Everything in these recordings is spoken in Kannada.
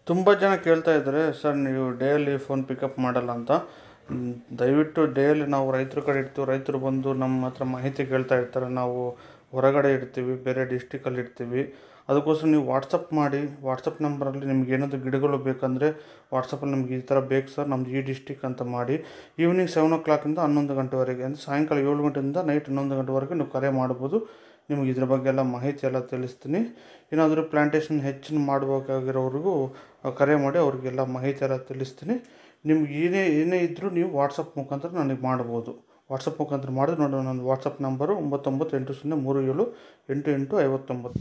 ತುಂಬ ಜನ ಕೇಳ್ತಾ ಇದ್ದಾರೆ ಸರ್ ನೀವು ಡೇಲಿ ಫೋನ್ ಪಿಕಪ್ ಮಾಡಲ್ಲ ಅಂತ ಮ್, ದಯವಿಟ್ಟು ಡೇಲಿ ನಾವು ರೈತರ ಕಡೆ ಇರ್ತೀವಿ ರೈತರು ಬಂದು ನಮ್ಮ ಹತ್ರ ಮಾಹಿತಿ ಕೇಳ್ತಾ ಇರ್ತಾರೆ ನಾವು ಹೊರಗಡೆ ಇರ್ತೀವಿ ಬೇರೆ ಡಿಸ್ಟಿಕಲ್ಲಿ ಇರ್ತೀವಿ ಅದಕ್ಕೋಸ್ಕರ ನೀವು ವಾಟ್ಸಪ್ ಮಾಡಿ ವಾಟ್ಸಪ್ ನಂಬರಲ್ಲಿ ನಿಮ್ಗೆ ಏನಾದರೂ ಗಿಡಗಳು ಬೇಕಂದರೆ ವಾಟ್ಸಪ್ಪಲ್ಲಿ ನಮ್ಗೆ ಈ ಥರ ಬೇಕು ಸರ್ ನಮ್ದು ಈ ಡಿಸ್ಟಿಕ್ ಅಂತ ಮಾಡಿ ಈವ್ನಿಂಗ್ ಸೆವೆನ್ ಓ ಕ್ಲಾಕಿಂದ ಹನ್ನೊಂದು ಗಂಟೆವರೆಗೆ ಅಂದರೆ ಸಾಯಂಕಾಲ ಏಳು ಗಂಟೆಯಿಂದ ನೈಟ್ ಹನ್ನೊಂದು ಗಂಟೆವರೆಗೆ ನೀವು ಕರೆ ಮಾಡ್ಬೋದು ನಿಮಗೆ ಇದ್ರ ಬಗ್ಗೆ ಎಲ್ಲ ಮಾಹಿತಿ ಎಲ್ಲ ತಿಳಿಸ್ತೀನಿ ಏನಾದರೂ ಪ್ಲಾಂಟೇಶನ್ ಹೆಚ್ಚಿನ ಮಾಡಬೇಕಾಗಿರೋವ್ರಿಗೂ ಕರೆ ಮಾಡಿ ಅವ್ರಿಗೆಲ್ಲ ಮಾಹಿತಿ ಎಲ್ಲ ತಿಳಿಸ್ತೀನಿ ನಿಮ್ಗೆ ಏನೇ ಏನೇ ಇದ್ದರೂ ನೀವು ವಾಟ್ಸಪ್ ಮುಖಾಂತರ ನನಗೆ ಮಾಡ್ಬೋದು ವಾಟ್ಸಪ್ ಮುಖಾಂತರ ಮಾಡಿದ್ರೆ ನೋಡಿ ನನ್ನ ವಾಟ್ಸಪ್ ನಂಬರು ಒಂಬತ್ತೊಂಬತ್ತು ಎಂಟು ಸೊನ್ನೆ ಮೂರು ಏಳು ಎಂಟು ಎಂಟು ಐವತ್ತೊಂಬತ್ತು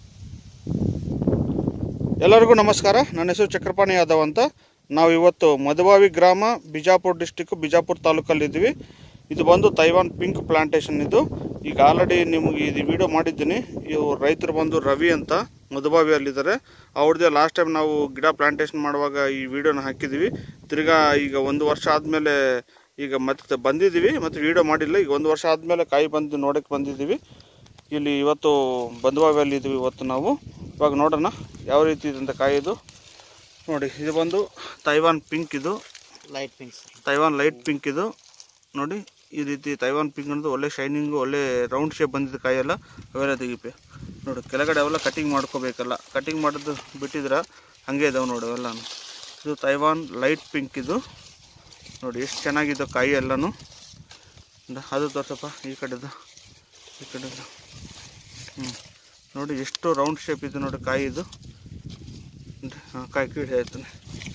ಎಲ್ಲರಿಗೂ ನಮಸ್ಕಾರ ನನ್ನ ಹೆಸರು ಚಕ್ರಪಾಣಿ ಯಾದವ್ ಅಂತ ನಾವು ಇವತ್ತು ಮಧುಬಾವಿ ಗ್ರಾಮ ಬಿಜಾಪುರ ಡಿಸ್ಟಿಕ್ ಬಿಜಾಪುರ ತಾಲೂಕಲ್ಲಿದ್ದೀವಿ ಇದು ಬಂದು ತೈವಾನ್ ಪಿಂಕ್ ಪ್ಲಾಂಟೇಶನ್ ಇದು ಈಗ ಆಲ್ರೆಡಿ ನಿಮಗೆ ಇದು ವಿಡಿಯೋ ಮಾಡಿದ್ದೀನಿ ಇವು ರೈತರು ಬಂದು ರವಿ ಅಂತ ಮಧುಬಾವಿಯಲ್ಲಿದ್ದಾರೆ ಅವ್ರದ್ದೇ ಲಾಸ್ಟ್ ಟೈಮ್ ನಾವು ಗಿಡ ಪ್ಲಾಂಟೇಶನ್ ಮಾಡುವಾಗ ಈ ವಿಡಿಯೋನ ಹಾಕಿದ್ದೀವಿ ತಿರ್ಗಾ ಈಗ ಒಂದು ವರ್ಷ ಆದಮೇಲೆ ಈಗ ಮತ್ತೆ ಬಂದಿದ್ದೀವಿ ಮತ್ತು ವಿಡಿಯೋ ಮಾಡಿಲ್ಲ ಈಗ ಒಂದು ವರ್ಷ ಆದಮೇಲೆ ಕಾಯಿ ಬಂದು ನೋಡೋಕ್ಕೆ ಬಂದಿದ್ದೀವಿ ಇಲ್ಲಿ ಇವತ್ತು ಬಂಧುಬಾವಿಯಲ್ಲಿ ಇದ್ದೀವಿ ಇವತ್ತು ನಾವು ಇವಾಗ ನೋಡೋಣ ಯಾವ ರೀತಿ ಇದೆ ಅಂತ ಕಾಯಿ ಇದು ನೋಡಿ ಇದು ಬಂದು ತೈವಾನ್ ಪಿಂಕ್ ಇದು light pinks Taiwan light pink ಇದು ನೋಡಿ ಈ ರೀತಿ ತೈವಾನ್ ಪಿಂಕ್ ಅನ್ನೋದು ಒಳ್ಳೆ ಶೈನಿಂಗು ಒಳ್ಳೆ ರೌಂಡ್ ಶೇಪ್ ಬಂದಿದ್ದು ಕಾಯೆಲ್ಲ ಅವೆಲ್ಲ ತೆಗಿಪೆ ನೋಡಿ ಕೆಳಗಡೆ ಅವೆಲ್ಲ ಕಟಿಂಗ್ ಮಾಡ್ಕೋಬೇಕಲ್ಲ ಕಟಿಂಗ್ ಮಾಡೋದು ಬಿಟ್ಟಿದ್ರೆ ಹಾಗೆ ಇದಾವೆ ನೋಡಿ ಅವೆಲ್ಲ ಇದು ತೈವಾನ್ ಲೈಟ್ ಪಿಂಕ್ ಇದು ನೋಡಿ ಎಷ್ಟು ಚೆನ್ನಾಗಿದೆ ಕಾಯಿ ಎಲ್ಲನೂ ಇಂದ ಅದು ತೋರ್ಸಪ್ಪ ಈ ಕಡೆದು ಈ ಕಡೆದು ಹ್ಞೂ ನೋಡಿ ಎಷ್ಟು ರೌಂಡ್ ಶೇಪ್ ಇದೆ ನೋಡಿ ಕಾಯಿ ಇದು ಹಾಂ ಕಾಯಿ ಕೀಳಿ ಆಯ್ತಾನೆ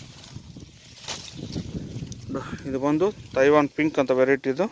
ಇದು- ಇದು ಬಂದು ತೈವಾನ್ ಪಿಂಕ್ ಅಂತ ವೆರೈಟಿ ಇದು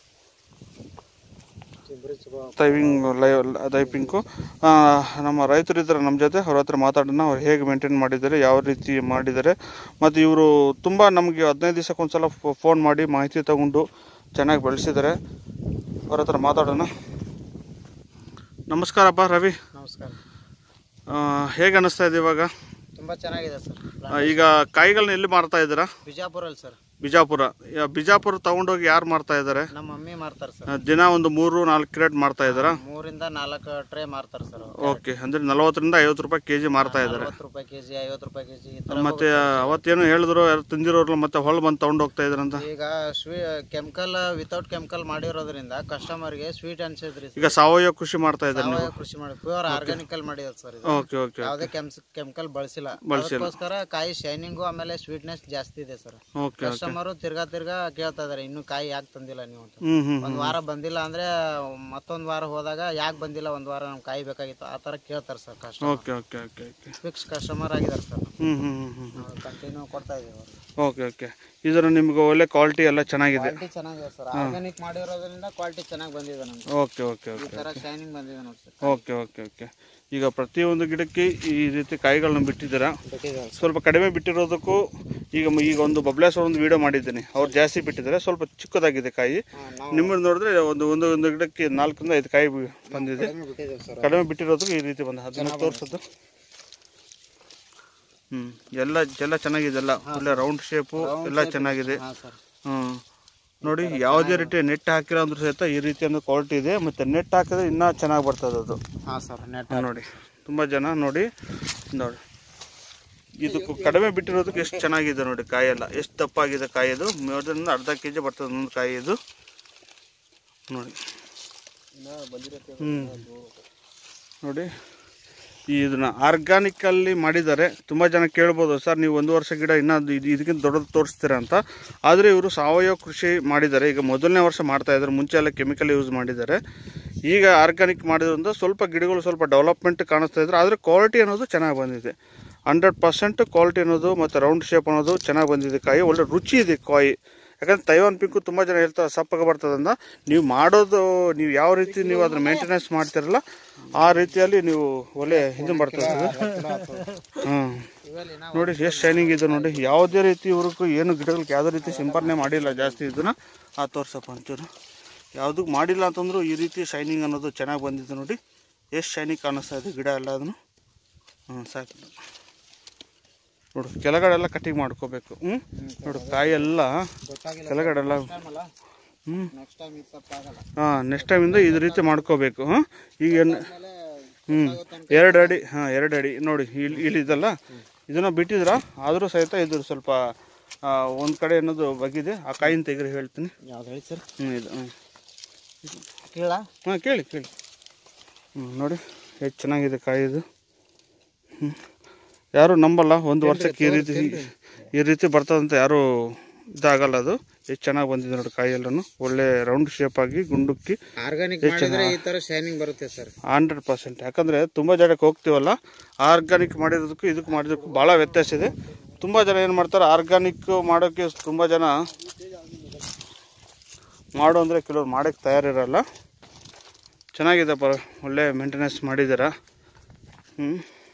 ತೈವಿಂಗ್ ಲೈ ದೈ ಪಿಂಕು ಆ, ನಮ್ಮ ರೈತರು ಇದ್ದಾರೆ ನಮ್ಮ ಜೊತೆ ಅವ್ರ ಹತ್ರ ಮಾತಾಡೋಣ ಅವ್ರು ಹೇಗೆ ಮೇಂಟೈನ್ ಮಾಡಿದ್ದಾರೆ ಯಾವ ರೀತಿ ಮಾಡಿದ್ದಾರೆ ಮತ್ತು ಇವರು ತುಂಬ ನಮಗೆ ಹದಿನೈದು ದಿವಸಕ್ಕೊಂದ್ಸಲ ಫೋನ್ ಮಾಡಿ ಮಾಹಿತಿ ತಗೊಂಡು ಚೆನ್ನಾಗಿ ಬೆಳೆಸಿದ್ದಾರೆ ಅವ್ರ ಹತ್ರ ಮಾತಾಡೋಣ ನಮಸ್ಕಾರಪ್ಪ ರವಿ ನಮಸ್ಕಾರ ಆ, ಹೇಗೆ ಅನ್ನಿಸ್ತಾ ಇದೆ ಇವಾಗ ತುಂಬಾ ಚೆನ್ನಾಗಿದೆ ಸರ್ ಆ, ಈಗ ಕಾಯಿಗಳನ್ನ ಎಲ್ಲಿ ಮಾರ್ತಾ ಇದ್ದೀರಾ ಬಿಜಾಪುರಲ್ಲಿ ಸರ್ ಬಿಜಾಪುರ ಯಾ- ಬಿಜಾಪುರ ತಗೊಂಡೋಗಿ ಯಾರು ಮಾರ್ತಾ ಇದ್ದಾರೆ ನಮ್ಮ ಮಮ್ಮಿ ಮಾರ್ತಾರೆ ಸರ್ ಆ, ದಿನ ಒಂದು ಮೂರು ನಾಲ್ಕು ಕ್ರೇಟ್ ಮಾರ್ತಾ ಇದ್ದಾರಾ ಮೂರಿಂದ ನಾಲ್ಕು ಟ್ರೇ ಮಾರ್ತಾರೆ ಸರ್ ಓಕೆ ಅಂದ್ರೆ ನಲವತ್ತರಿಂದ ಐವತ್ತು ರೂಪಾಯಿ ಕೆಜಿ ಮಾರ್ತಾ ಇದ್ದಾರೆ ನಲ್ವತ್ತು ರೂಪಾಯಿ ಕೆಜಿ ಐವತ್ತು ರೂಪಾಯಿ ಕೆಜಿ ಈ ತರ ಮತ್ತೆ ಅವತ್ತೇನು ಹೇಳಿದ್ರು ಯಾರು ತಿಂದಿರೋರು ಮತ್ತೆ ಹೊಳ್ ಬಂದು ತಗೊಂಡು ಹೋಗ್ತಾ ಇದ್ರಂತ ಈಗ ಸ್ವೀ ಕೆಮಿಕಲ್ ವಿತೌಟ್ ಕೆಮಿಕಲ್ ಮಾಡಿರೋದ್ರಿಂದ ಕಸ್ಟಮರ್ಗೆ ಸ್ವೀಟ್ ಅನ್ಸಿದ್ರಿ ಈಗ ಸಾವಯವ ಕೃಷಿ ಮಾಡ್ತಾ ಇದ್ದಾರೆ ನೀವು ಸಾವಯವ ಕೃಷಿ ಮಾಡಿ ಪ್ಯೂರ್ ಆರ್ಗಾನಿಕಲ್ ಮಾಡಿರೋದು ಸರ್ ಇದು ಓಕೆ ಓಕೆ ಯಾವುದೇ ಕೆಮಿಕಲ್ ಬಳಸಿಲ್ಲ ಅದಕ್ಕೋಸ್ಕರ ಕಾಯಿ ಶೈನಿಂಗು ಆಮೇಲೆ ಸ್ವೀಟ್ನೆಸ್ ಜಾಸ್ತಿ ಇದೆ ಸರ್ ಓಕೆ ಕಸ್ಟಮರ್ ತಿರ್ಗಾ ತಿರ್ಗಾ ಕೇಳ್ತಾ ಇದಾರೆ ಇನ್ನು ಕಾಯಿ ಯಾಕೆ ತಂದಿಲ್ಲ ನೀವು ಅಂತ ಹ್ಮ್ ಹ್ಮ್ ಒಂದ್ ವಾರ ಬಂದಿಲ್ಲ ಅಂದ್ರೆ ಮತ್ತೊಂದ್ ವಾರ ಹೋದಾಗ ಯಾಕೆ ಬಂದಿಲ್ಲ ಒಂದ್ ವಾರ ನಮ್ಗೆ ಕಾಯಿ ಬೇಕಾಗಿತ್ತು ಆ ತರ ಕೇಳ್ತಾರೆ sir customer okay okay okay okay fix customer ಆಗಿದ್ದಾರೆ sir hmm hmm hmm hmm ನಾವು ಕಂಟಿನ್ಯೂ ಕೊಡ್ತಾ ಇದೀವಿ ಓಕೆ ಓಕೆ ಇದರ ನಿಮ್ಗೆ ಒಳ್ಳೆ ಕ್ವಾಲಿಟಿ ಎಲ್ಲ ಚೆನ್ನಾಗಿದೆ ಕ್ವಾಲಿಟಿ ಚೆನ್ನಾಗಿದೆ ಸರ್ ಆರ್ಗಾನಿಕ್ ಮಾಡಿರೋದ್ರಿಂದ ಕ್ವಾಲಿಟಿ ಚೆನ್ನಾಗಿ ಬಂದಿದೆ ನಮ್ಗೆ ಓಕೆ ಓಕೆ ಈ ಓಕೆ ತರ ಶೈನಿಂಗ್ ಬಂದಿದೆ ನೋಡಿ ಸರ್ ಓಕೆ ಓಕೆ ಓಕೆ ಈಗ ಪ್ರತಿಯೊಂದು ಗಿಡಕ್ಕೆ ಈ ರೀತಿ ಕಾಯಿಗಳನ್ನ ಬಿಟ್ಟಿದ್ದೀರಾ ಬಿಟ್ಟಿದ್ದಾರೆ ಸ್ವಲ್ಪ ಕಡಿಮೆ ಬಿಟ್ಟಿರೋದಕ್ಕೂ ಈಗ ಮ- ಈಗ ಒಂದು ಬಬ್ಲೇಶ್ವರ ಒಂದು ವಿಡಿಯೋ ಮಾಡಿದ್ದೀನಿ ಅವ್ರು ಜಾಸ್ತಿ ಬಿಟ್ಟಿದ್ದಾರೆ ಸ್ವಲ್ಪ ಚಿಕ್ಕದಾಗಿದೆ ಕಾಯಿ ನಾವು ನಿಮ್ಮನ್ನು ನೋಡಿದ್ರೆ ಒಂದು ಒಂದು ಒಂದು ಗಿಡಕ್ಕೆ ನಾಲ್ಕರಿಂದ ಐದು ಕಾಯಿ ಬಿ- ಬಂದಿದೆ ಕಡಿಮೆ ಬಿಟ್ಟಿದ್ದೇವೆ ಸರ್ ಕಡಿಮೆ ಬಿಟ್ಟಿರೋದಕ್ಕೆ ಈ ರೀತಿ ಬಂದ ಅದನ್ನ ತೋರಿಸೋದು ಹ್ಮ್ ಎಲ್ಲ ಎಲ್ಲ ಚೆನ್ನಾಗಿದೆ ಎಲ್ಲ ಒಳ್ಳೆ ರೌಂಡ್ ಶೇಪು ಎಲ್ಲ ಚೆನ್ನಾಗಿದೆ ಹಾ ಸರ್ ಹ್ಮ್ ನೋಡಿ ಯಾವುದೇ ರೀತಿ ನೆಟ್ ಹಾಕಿರೋ ಅಂದ್ರೂ ಸಹಿತ ಈ ರೀತಿ ಒಂದು ಕ್ವಾಲಿಟಿ ಇದೆ ಮತ್ತೆ ನೆಟ್ ಹಾಕಿದ್ರೆ ಇನ್ನೂ ಚೆನ್ನಾಗಿ ಬರ್ತದೆ ಅದು ಹಾ ಸರ್ ನೆಟ್ ನೋಡಿ ತುಂಬ ಜನ ನೋಡಿ ನೋಡಿ ಇದು ಕಡಿಮೆ ಬಿಟ್ಟಿರೋದಕ್ಕೆ ಎಷ್ಟು ಚೆನ್ನಾಗಿದೆ ನೋಡಿ ಕಾಯೆಲ್ಲ ಎಷ್ಟು ದಪ್ಪಾಗಿದೆ ಕಾಯಿ ಇದು ಮೇಲ್ದಿಂದ ಅರ್ಧ ಕೆ ಜಿ ಬರ್ತದೆ ಒಂದೊಂದು ಕಾಯಿ ಇದು ನೋಡಿ ಹ್ಞೂ ನೋಡಿ ಈ ಇದನ್ನ ಆರ್ಗಾನಿಕಲ್ಲಿ ಮಾಡಿದ್ದಾರೆ ತುಂಬ ಜನ ಕೇಳ್ಬೋದು ಸರ್ ನೀವು ಒಂದು ವರ್ಷ ಗಿಡ ಇನ್ನೂ ಅದು ಇದು ಇದಕ್ಕಿಂತ ದೊಡ್ಡದು ತೋರಿಸ್ತೀರಾ ಅಂತ ಆದರೆ ಇವರು ಸಾವಯವ ಕೃಷಿ ಮಾಡಿದ್ದಾರೆ ಈಗ ಮೊದಲನೇ ವರ್ಷ ಮಾಡ್ತಾ ಇದ್ದಾರೆ ಮುಂಚೆ ಎಲ್ಲ ಕೆಮಿಕಲ್ ಯೂಸ್ ಮಾಡಿದ್ದಾರೆ ಈಗ ಆರ್ಗಾನಿಕ್ ಮಾಡಿದ್ರಿಂದ ಸ್ವಲ್ಪ ಗಿಡಗಳು ಸ್ವಲ್ಪ ಡೆವಲಪ್ಮೆಂಟ್ ಕಾಣಿಸ್ತಾ ಇದ್ದಾರೆ ಆದರೆ ಕ್ವಾಲಿಟಿ ಅನ್ನೋದು ಚೆನ್ನಾಗಿ ಬಂದಿದೆ ಹಂಡ್ರೆಡ್ ಪರ್ಸೆಂಟ್ ಕ್ವಾಲಿಟಿ ಅನ್ನೋದು ಮತ್ತು ರೌಂಡ್ ಶೇಪ್ ಅನ್ನೋದು ಚೆನ್ನಾಗಿ ಬಂದಿದೆ ಕಾಯಿ ಒಳ್ಳೆ ರುಚಿ ಇದೆ ಕಾಯಿ ಯಾಕಂದ್ರೆ ತೈವಾನ್ ಪಿಂಕು ತುಂಬ ಜನ ಹೇಳ್ತಾರೆ ಸಪ್ಪಗೆ ಬರ್ತದಂದ ನೀವು ಮಾಡೋದು ನೀವು ಯಾವ ರೀತಿ ನೀವು ಅದನ್ನ ಮೇಂಟೆನೆನ್ಸ್ ಮಾಡ್ತಿರಲ್ಲ ಆ ರೀತಿಯಲ್ಲಿ ನೀವು ಒಳ್ಳೆ ಇದು ಬರ್ತದೆ ಅದು. ಹ್ಮ್ ಇವೆಲ್ಲಿ ನಾವು ನೋಡಿ ಎಷ್ಟು ಶೈನಿಂಗ್ ಇದೆ ನೋಡಿ ಯಾವುದೇ ರೀತಿ ಇವ್ರಿಗೂ ಏನು ಗಿಡಗಳಿಗೆ ಯಾವುದೇ ರೀತಿ ಸಿಂಪರಣೆ ಮಾಡಿಲ್ಲ ಜಾಸ್ತಿ ಇದನ್ನ ಆ ತೋರ್ಸಪ್ಪ ಒಂಚೂರು ಯಾವುದಕ್ಕೆ ಮಾಡಿಲ್ಲ ಅಂತಂದ್ರು ಈ ರೀತಿ ಶೈನಿಂಗ್ ಅನ್ನೋದು ಚೆನ್ನಾಗಿ ಬಂದಿದೆ ನೋಡಿ ಎಷ್ಟು ಶೈನಿಂಗ್ ಕಾಣಿಸ್ತಾ ಇದೆ ಗಿಡ ಎಲ್ಲ ಅದನ್ನು ಹ್ಞೂ ಸಾಕು ನೋಡು ಕೆಳಗಡೆ ಎಲ್ಲ ಕಟಿಂಗ್ ಮಾಡ್ಕೋಬೇಕು ಹ್ಞೂ ನೋಡು ಕಾಯಿ ಎಲ್ಲ ಗೊತ್ತಾಗಿಲ್ಲ ಕೆಳಗಡೆ ಎಲ್ಲ ಟೈಮ್ ಅಲ್ಲ ಹ್ಞೂ ನೆಕ್ಸ್ಟ್ ಟೈಮ್ ಇದು ತಪ್ಪಾಗಲ್ಲ ಹಾಂ ನೆಕ್ಸ್ಟ್ ಟೈಮಿಂದ ಇದೇ ರೀತಿ ಮಾಡ್ಕೋಬೇಕು ಹಾಂ ಈಗ ಏನು ಆಮೇಲೆ ಹ್ಞೂ ಎರಡು ಅಡಿ ಹಾಂ ಎರಡು ಅಡಿ ನೋಡಿ ಇಲ್ಲಿ ಇಲ್ಲಿದಲ್ಲ ಇದನ್ನು ಬಿಟ್ಟಿದ್ರಾ ಆದರೂ ಸಹಿತ ಇದು ಸ್ವಲ್ಪ ಒಂದು ಕಡೆ ಅನ್ನೋದು ಬಗಿದೆ ಆ ಕಾಯಿನ ತೆಗೆದು ಹೇಳ್ತೀನಿ ಯಾವ್ದು ಹೇಳಿ ಸರ್ ಹ್ಞೂ ಇದು ಹ್ಞೂ ಕೇಳ ಹಾಂ ಕೇಳಿ ಕೇಳಿ ಹ್ಞೂ ನೋಡಿ ಎಷ್ಟು ಚೆನ್ನಾಗಿದೆ ಕಾಯಿ ಇದು ಹ್ಞೂ ಯಾರು ನಂಬಲ್ಲ ಒಂದು ವರ್ಷಕ್ಕೆ ಈ ರೀತಿ ಈ ರೀತಿ ಬರ್ತದಂತ ಯಾರೂ ಇದಾಗಲ್ಲ ಅದು ಎಷ್ಟು ಚೆನ್ನಾಗಿ ಬಂದಿದೆ ನೋಡಿ ಕಾಯಿ ಎಲ್ಲನೂ ಒಳ್ಳೆ ರೌಂಡ್ ಶೇಪ್ ಆಗಿ ಗುಂಡುಕ್ಕಿ ಆರ್ಗಾನಿಕ್ ಮಾಡಿದ್ರೆ ಈ ತರ ಶೈನಿಂಗ್ ಬರುತ್ತೆ ಸರ್ ಹಂಡ್ರೆಡ್ ಪರ್ಸೆಂಟ್ ಯಾಕಂದರೆ ತುಂಬ ಜನಕ್ಕೆ ಹೋಗ್ತೀವಲ್ಲ ಆರ್ಗಾನಿಕ್ ಮಾಡಿರೋದಕ್ಕೂ ಇದಕ್ಕೆ ಮಾಡಿರೋದಕ್ಕೂ ಭಾಳ ವ್ಯತ್ಯಾಸ ಇದೆ ತುಂಬ ಜನ ಏನು ಮಾಡ್ತಾರೆ ಆರ್ಗಾನಿಕ್ ಮಾಡೋಕ್ಕೆ ತುಂಬ ಜನ ಮಾಡು ಅಂದರೆ ಕೆಲವ್ರು ಮಾಡೋಕ್ಕೆ ತಯಾರಿರಲ್ಲ ಚೆನ್ನಾಗಿದೆ ಪರ ಒಳ್ಳೆ ಮೇಂಟೆನೆನ್ಸ್ ಮಾಡಿದ್ದೀರಾ ಹ್ಞೂ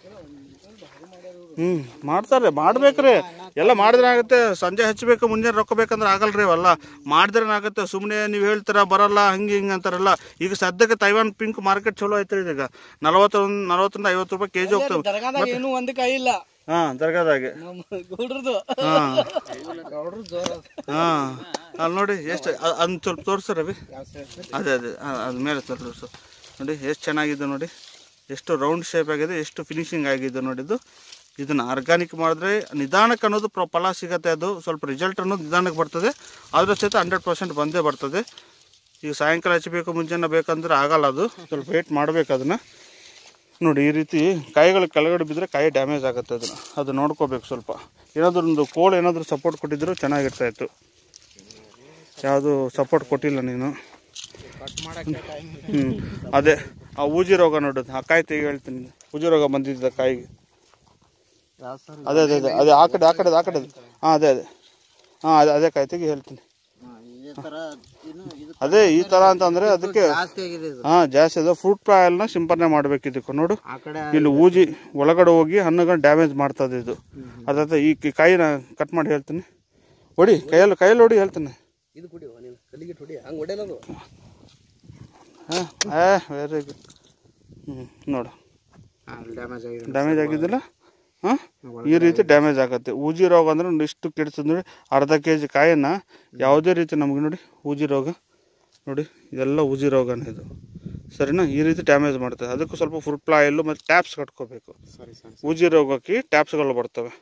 ಹ್ಞೂ ಮಾಡ್ತಾರೆ ಮಾಡ್ಬೇಕ್ರಿ ಎಲ್ಲ ಮಾಡಿದ್ರೆ ಆಗುತ್ತೆ ಸಂಜೆ ಹಚ್ಚಬೇಕು ಮುಂಜಾನೆ ರೊಕ್ಕ ಬೇಕಂದ್ರೆ ಆಗಲ್ರಿ ಅವೆಲ್ಲ ಮಾಡಿದ್ರೆ ಆಗುತ್ತೆ ಸುಮ್ಮನೆ ನೀವು ಹೇಳ್ತೀರಾ ಬರಲ್ಲ ಹಂಗೆ ಹಿಂಗೆ ಅಂತಾರಲ್ಲ ಈಗ ಸದ್ಯಕ್ಕೆ ತೈವಾನ್ ಪಿಂಕ್ ಮಾರ್ಕೆಟ್ ಚಲೋ ಐತ್ರಿ ಈಗ ನಲವತ್ತೊಂದು ನಲವತ್ತರಿಂದ ಐವತ್ತು ರೂಪಾಯಿ ಕೆ ಜಿ ಹೋಗ್ತವೆ ದರ್ಗಾದಾಗ ಏನು ಒಂದು ಕೈ ಇಲ್ಲ ಹಾಂ ದರ್ಗಾದಾಗೆ ನಮ್ಮ ಗೌಡ್ರದು ಹಾಂ ಗೌಡ್ರು ಜೋರ ಹಾಂ ಅಲ್ಲಿ ನೋಡಿ ಎಷ್ಟು ಅದನ್ನ ಸ್ವಲ್ಪ ತೋರಿಸ್ರಿ ರವಿ ಯಾವ ಸರ್ ಅದೇ ಅದೇ ಅದ ಮೇಲೆ ತೋರಿಸು ನೋಡಿ ಎಷ್ಟು ಚೆನ್ನಾಗಿದೆ ನೋಡಿ ಎಷ್ಟು ರೌಂಡ್ ಶೇಪ್ ಆಗಿದೆ ಎಷ್ಟು ಫಿನಿಶಿಂಗ್ ಆಗಿದೆ ನೋಡಿದ್ದು ಇದನ್ನು ಆರ್ಗಾನಿಕ್ ಮಾಡಿದ್ರೆ ನಿಧಾನಕ್ಕೆ ಅನ್ನೋದು ಪ್ರ ಫಲ ಸಿಗತ್ತೆ ಅದು ಸ್ವಲ್ಪ ರಿಸಲ್ಟ್ ಅನ್ನೋದು ನಿಧಾನಕ್ಕೆ ಬರ್ತದೆ ಆದರೂ ಸಹಿತ ಹಂಡ್ರೆಡ್ ಪರ್ಸೆಂಟ್ ಬಂದೇ ಬರ್ತದೆ ಈಗ ಸಾಯಂಕಾಲ ಹಚ್ಚಬೇಕು ಮುಂಜಾನೆ ಬೇಕಂದ್ರೆ ಆಗಲ್ಲ ಅದು ಸ್ವಲ್ಪ ವೇಟ್ ಮಾಡಬೇಕು ಅದನ್ನು ನೋಡಿ ಈ ರೀತಿ ಕಾಯಿಗಳು ಕೆಳಗಡೆ ಬಿದ್ದರೆ ಕಾಯಿ ಡ್ಯಾಮೇಜ್ ಆಗುತ್ತೆ ಅದನ್ನು ಅದು ನೋಡ್ಕೋಬೇಕು ಸ್ವಲ್ಪ ಏನಾದರೂ ಒಂದು ಕೋಲ್ ಏನಾದರೂ ಸಪೋರ್ಟ್ ಕೊಟ್ಟಿದ್ರು ಚೆನ್ನಾಗಿರ್ತಾ ಇತ್ತು ಯಾವುದು ಸಪೋರ್ಟ್ ಕೊಟ್ಟಿಲ್ಲ ನೀನು ಕಟ್ ಮಾಡಕ್ಕೆ ಟೈಮ್ ಹ್ಞೂ ಅದೇ ಆ ಊಜಿ ರೋಗ ನೋಡೋದು ಆ ಕಾಯಿ ತೆಗಿ ಹೇಳ್ತೀನಿ ಊಜಿ ರೋಗ ಬಂದಿದ್ದ ಕಾಯಿಗೆ ಯಾವ ಸರ್ ಅದೇ ಅದೇ ಅದೇ ಅದೇ ಆ ಕಡೆ ಆ ಕಡೆ ಆ ಕಡೆ ಹಾಂ ಅದೇ ಅದೇ ಹಾಂ ಅದೇ ಅದೇ ಕಾಯಿ ತೆಗಿ ಹೇಳ್ತೀನಿ ಈ ತರ ಇನ್ನು ಇದು ಅದೇ ಈ ಥರ ಅಂತಂದರೆ ಅದಕ್ಕೆ ಜಾಸ್ತಿ ಆಗಿದೆ ಇದು ಹಾಂ ಜಾಸ್ತಿ ಅದ ಫ್ರೂಟ್ ಆಯಿಲ್ನ ಸಿಂಪರಣೆ ಮಾಡಬೇಕು ಇದಕ್ಕೆ ನೋಡು ಆ ಕಡೆ ಇಲ್ಲಿ ಊಜಿ ಒಳಗಡೆ ಹೋಗಿ ಹಣ್ಣುಗಳನ್ನ ಡ್ಯಾಮೇಜ್ ಮಾಡ್ತದೆ ಇದು ಅದಾದ ಈ ಕಿ- ಕಾಯಿನ ಕಟ್ ಮಾಡಿ ಹೇಳ್ತೀನಿ ಹೊಡಿ ಕೈಯಲ್ಲಿ ಕೈಯಲ್ಲಿ ಹೊಡಿ ಹೇಳ್ತೀನಿ ಇದು ಕುಡಿ ನೀನು ಕಲ್ಲಿಗೆ ಹೊಡಿ ಹಂಗೆ ಹೊಡೆಯಲ್ಲ ಹಾಂ ಏ ವೆರಿ ಗುಡ್ ಹ್ಞೂ ನೋಡು ಡ್ಯಾಮೇಜ್ ಆಗಿದೆ ಡ್ಯಾಮೇಜ್ ಆಗಿದ್ದಿಲ್ಲ ಹಾಂ ಈ ರೀತಿ ಡ್ಯಾಮೇಜ್ ಆಗುತ್ತೆ ಊಜಿ ರೋಗ ಅಂದ್ರೆ ನೋಡಿ ಇಷ್ಟು ಕೆಡ್ತದೆ ನೋಡಿ ಅರ್ಧ ಕೆ ಜಿ ಕಾಯನ್ನ ಯಾವುದೇ ರೀತಿ ನಮಗೆ ನೋಡಿ ಊಜಿ ರೋಗ ನೋಡಿ ಇದೆಲ್ಲ ಊಜಿ ರೋಗನೇ ಇದು ಸರಿನಾ ಈ ರೀತಿ ಡ್ಯಾಮೇಜ್ ಮಾಡ್ತದೆ ಅದಕ್ಕೂ ಸ್ವಲ್ಪ ಫುಡ್ ಪ್ಲಾಯಲ್ಲು ಮತ್ತು ಟ್ಯಾಪ್ಸ್ ಕಟ್ಕೋಬೇಕು ಸರಿ ಸರಿ ಊಜಿ ರೋಗಕ್ಕೆ ಟ್ಯಾಪ್ಸ್ಗಳು ಬರ್ತವೆ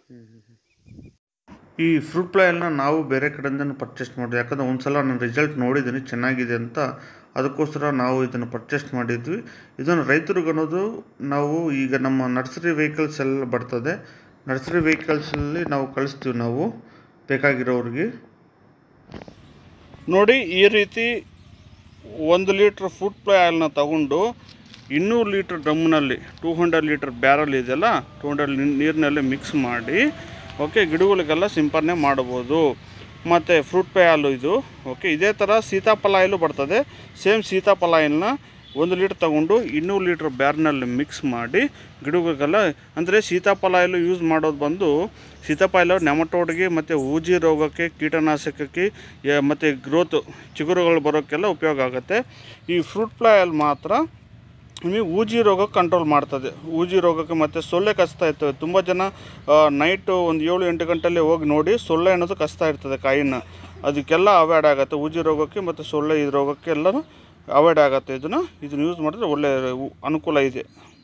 ಈ ಫ್ರೂಟ್ ಪ್ಲಾಯಲ್ನ ನಾವು ಬೇರೆ ಕಡೆಯಿಂದ ಪರ್ಚೇಸ್ ಮಾಡಿದ್ವಿ ಯಾಕಂದ್ರೆ ಒಂದ್ಸಲ ನಾನು ರಿಸಲ್ಟ್ ನೋಡಿದ್ದೀನಿ ಚೆನ್ನಾಗಿದೆ ಅಂತ ಅದಕ್ಕೋಸ್ಕರ ನಾವು ಇದನ್ನು ಪರ್ಚೇಸ್ ಮಾಡಿದ್ವಿ ಇದನ್ನು ರೈತರಿಗೆ ಅನ್ನೋದು ನಾವು ಈಗ ನಮ್ಮ ನರ್ಸರಿ ವೆಹಿಕಲ್ಸ್ ಎಲ್ಲ ಬರ್ತದೆ ನರ್ಸರಿ ವೆಹಿಕಲ್ಸಲ್ಲಿ ನಾವು ಕಳಿಸ್ತೀವಿ ನಾವು ಬೇಕಾಗಿರೋರಿಗೆ ನೋಡಿ ಈ ರೀತಿ ಒಂದು ಲೀಟ್ರ್ ಫುಡ್ ಪ್ಲೈ ಆಯಿಲ್ನ ತಗೊಂಡು ಇನ್ನೂರು ಲೀಟ್ರ್ ಡ್ರಮ್ನಲ್ಲಿ ಟೂ ಹಂಡ್ರೆಡ್ ಲೀಟ್ರ್ ಬ್ಯಾರಲ್ ಇದೆಯಲ್ಲ ಟೂ ಹಂಡ್ರೆಡ್ ನೀರಿನಲ್ಲಿ ಮಿಕ್ಸ್ ಮಾಡಿ ಓಕೆ ಗಿಡಗಳಿಗೆಲ್ಲ ಸಿಂಪರಣೆ ಮಾಡ್ಬೋದು ಮತ್ತು ಫ್ರೂಟ್ ಪೈ ಹಾಲು ಇದು ಓಕೆ ಇದೇ ಥರ ಸೀತಾಫಲ ಆಯಿಲು ಬರ್ತದೆ ಸೇಮ್ ಸೀತಾಫಲ ಆಯಿಲ್ನ ಒಂದು ಲೀಟ್ರ್ ತಗೊಂಡು ಇನ್ನೂರು ಲೀಟ್ರ್ ಬ್ಯಾರ್ನಲ್ಲಿ ಮಿಕ್ಸ್ ಮಾಡಿ ಗಿಡಗಳಿಗೆಲ್ಲ ಅಂದರೆ ಸೀತಾಫಲ ಆಯಿಲು ಯೂಸ್ ಮಾಡೋದು ಬಂದು ಸೀತಾಫಲ ನೆಮಟೋಡ್ಗೆ ಮತ್ತು ಊಜಿ ರೋಗಕ್ಕೆ ಕೀಟನಾಶಕಕ್ಕೆ ಯ- ಮತ್ತು ಗ್ರೋತ್ ಚಿಗುರುಗಳು ಬರೋಕ್ಕೆಲ್ಲ ಉಪಯೋಗ ಆಗುತ್ತೆ ಈ ಫ್ರೂಟ್ ಫ್ಲೈ ಆಯಿಲ್ ಮಾತ್ರ ನಿಮಗೆ ಊಜಿ ರೋಗ ಕಂಟ್ರೋಲ್ ಮಾಡ್ತದೆ ಊಜಿ ರೋಗಕ್ಕೆ ಮತ್ತು ಸೊಳ್ಳೆ ಕಚ್ತಾ ಇರ್ತವೆ ತುಂಬ ಜನ ನೈಟು ಒಂದು ಏಳು ಎಂಟು ಗಂಟೆಯಲ್ಲಿ ಹೋಗಿ ನೋಡಿ ಸೊಳ್ಳೆ ಅನ್ನೋದು ಕಚ್ತಾ ಇರ್ತದೆ ಕಾಯಿನ ಅದಕ್ಕೆಲ್ಲ ಅವಾಯ್ಡ್ ಆಗುತ್ತೆ ಊಜಿ ರೋಗಕ್ಕೆ ಮತ್ತು ಸೊಳ್ಳೆ ಈ ರೋಗಕ್ಕೆ ಎಲ್ಲನೂ ಅವಾಯ್ಡ್ ಆಗುತ್ತೆ ಇದನ್ನು ಇದನ್ನು ಯೂಸ್ ಮಾಡಿದ್ರೆ ಒಳ್ಳೆ ಉ- ಅನುಕೂಲ ಇದೆ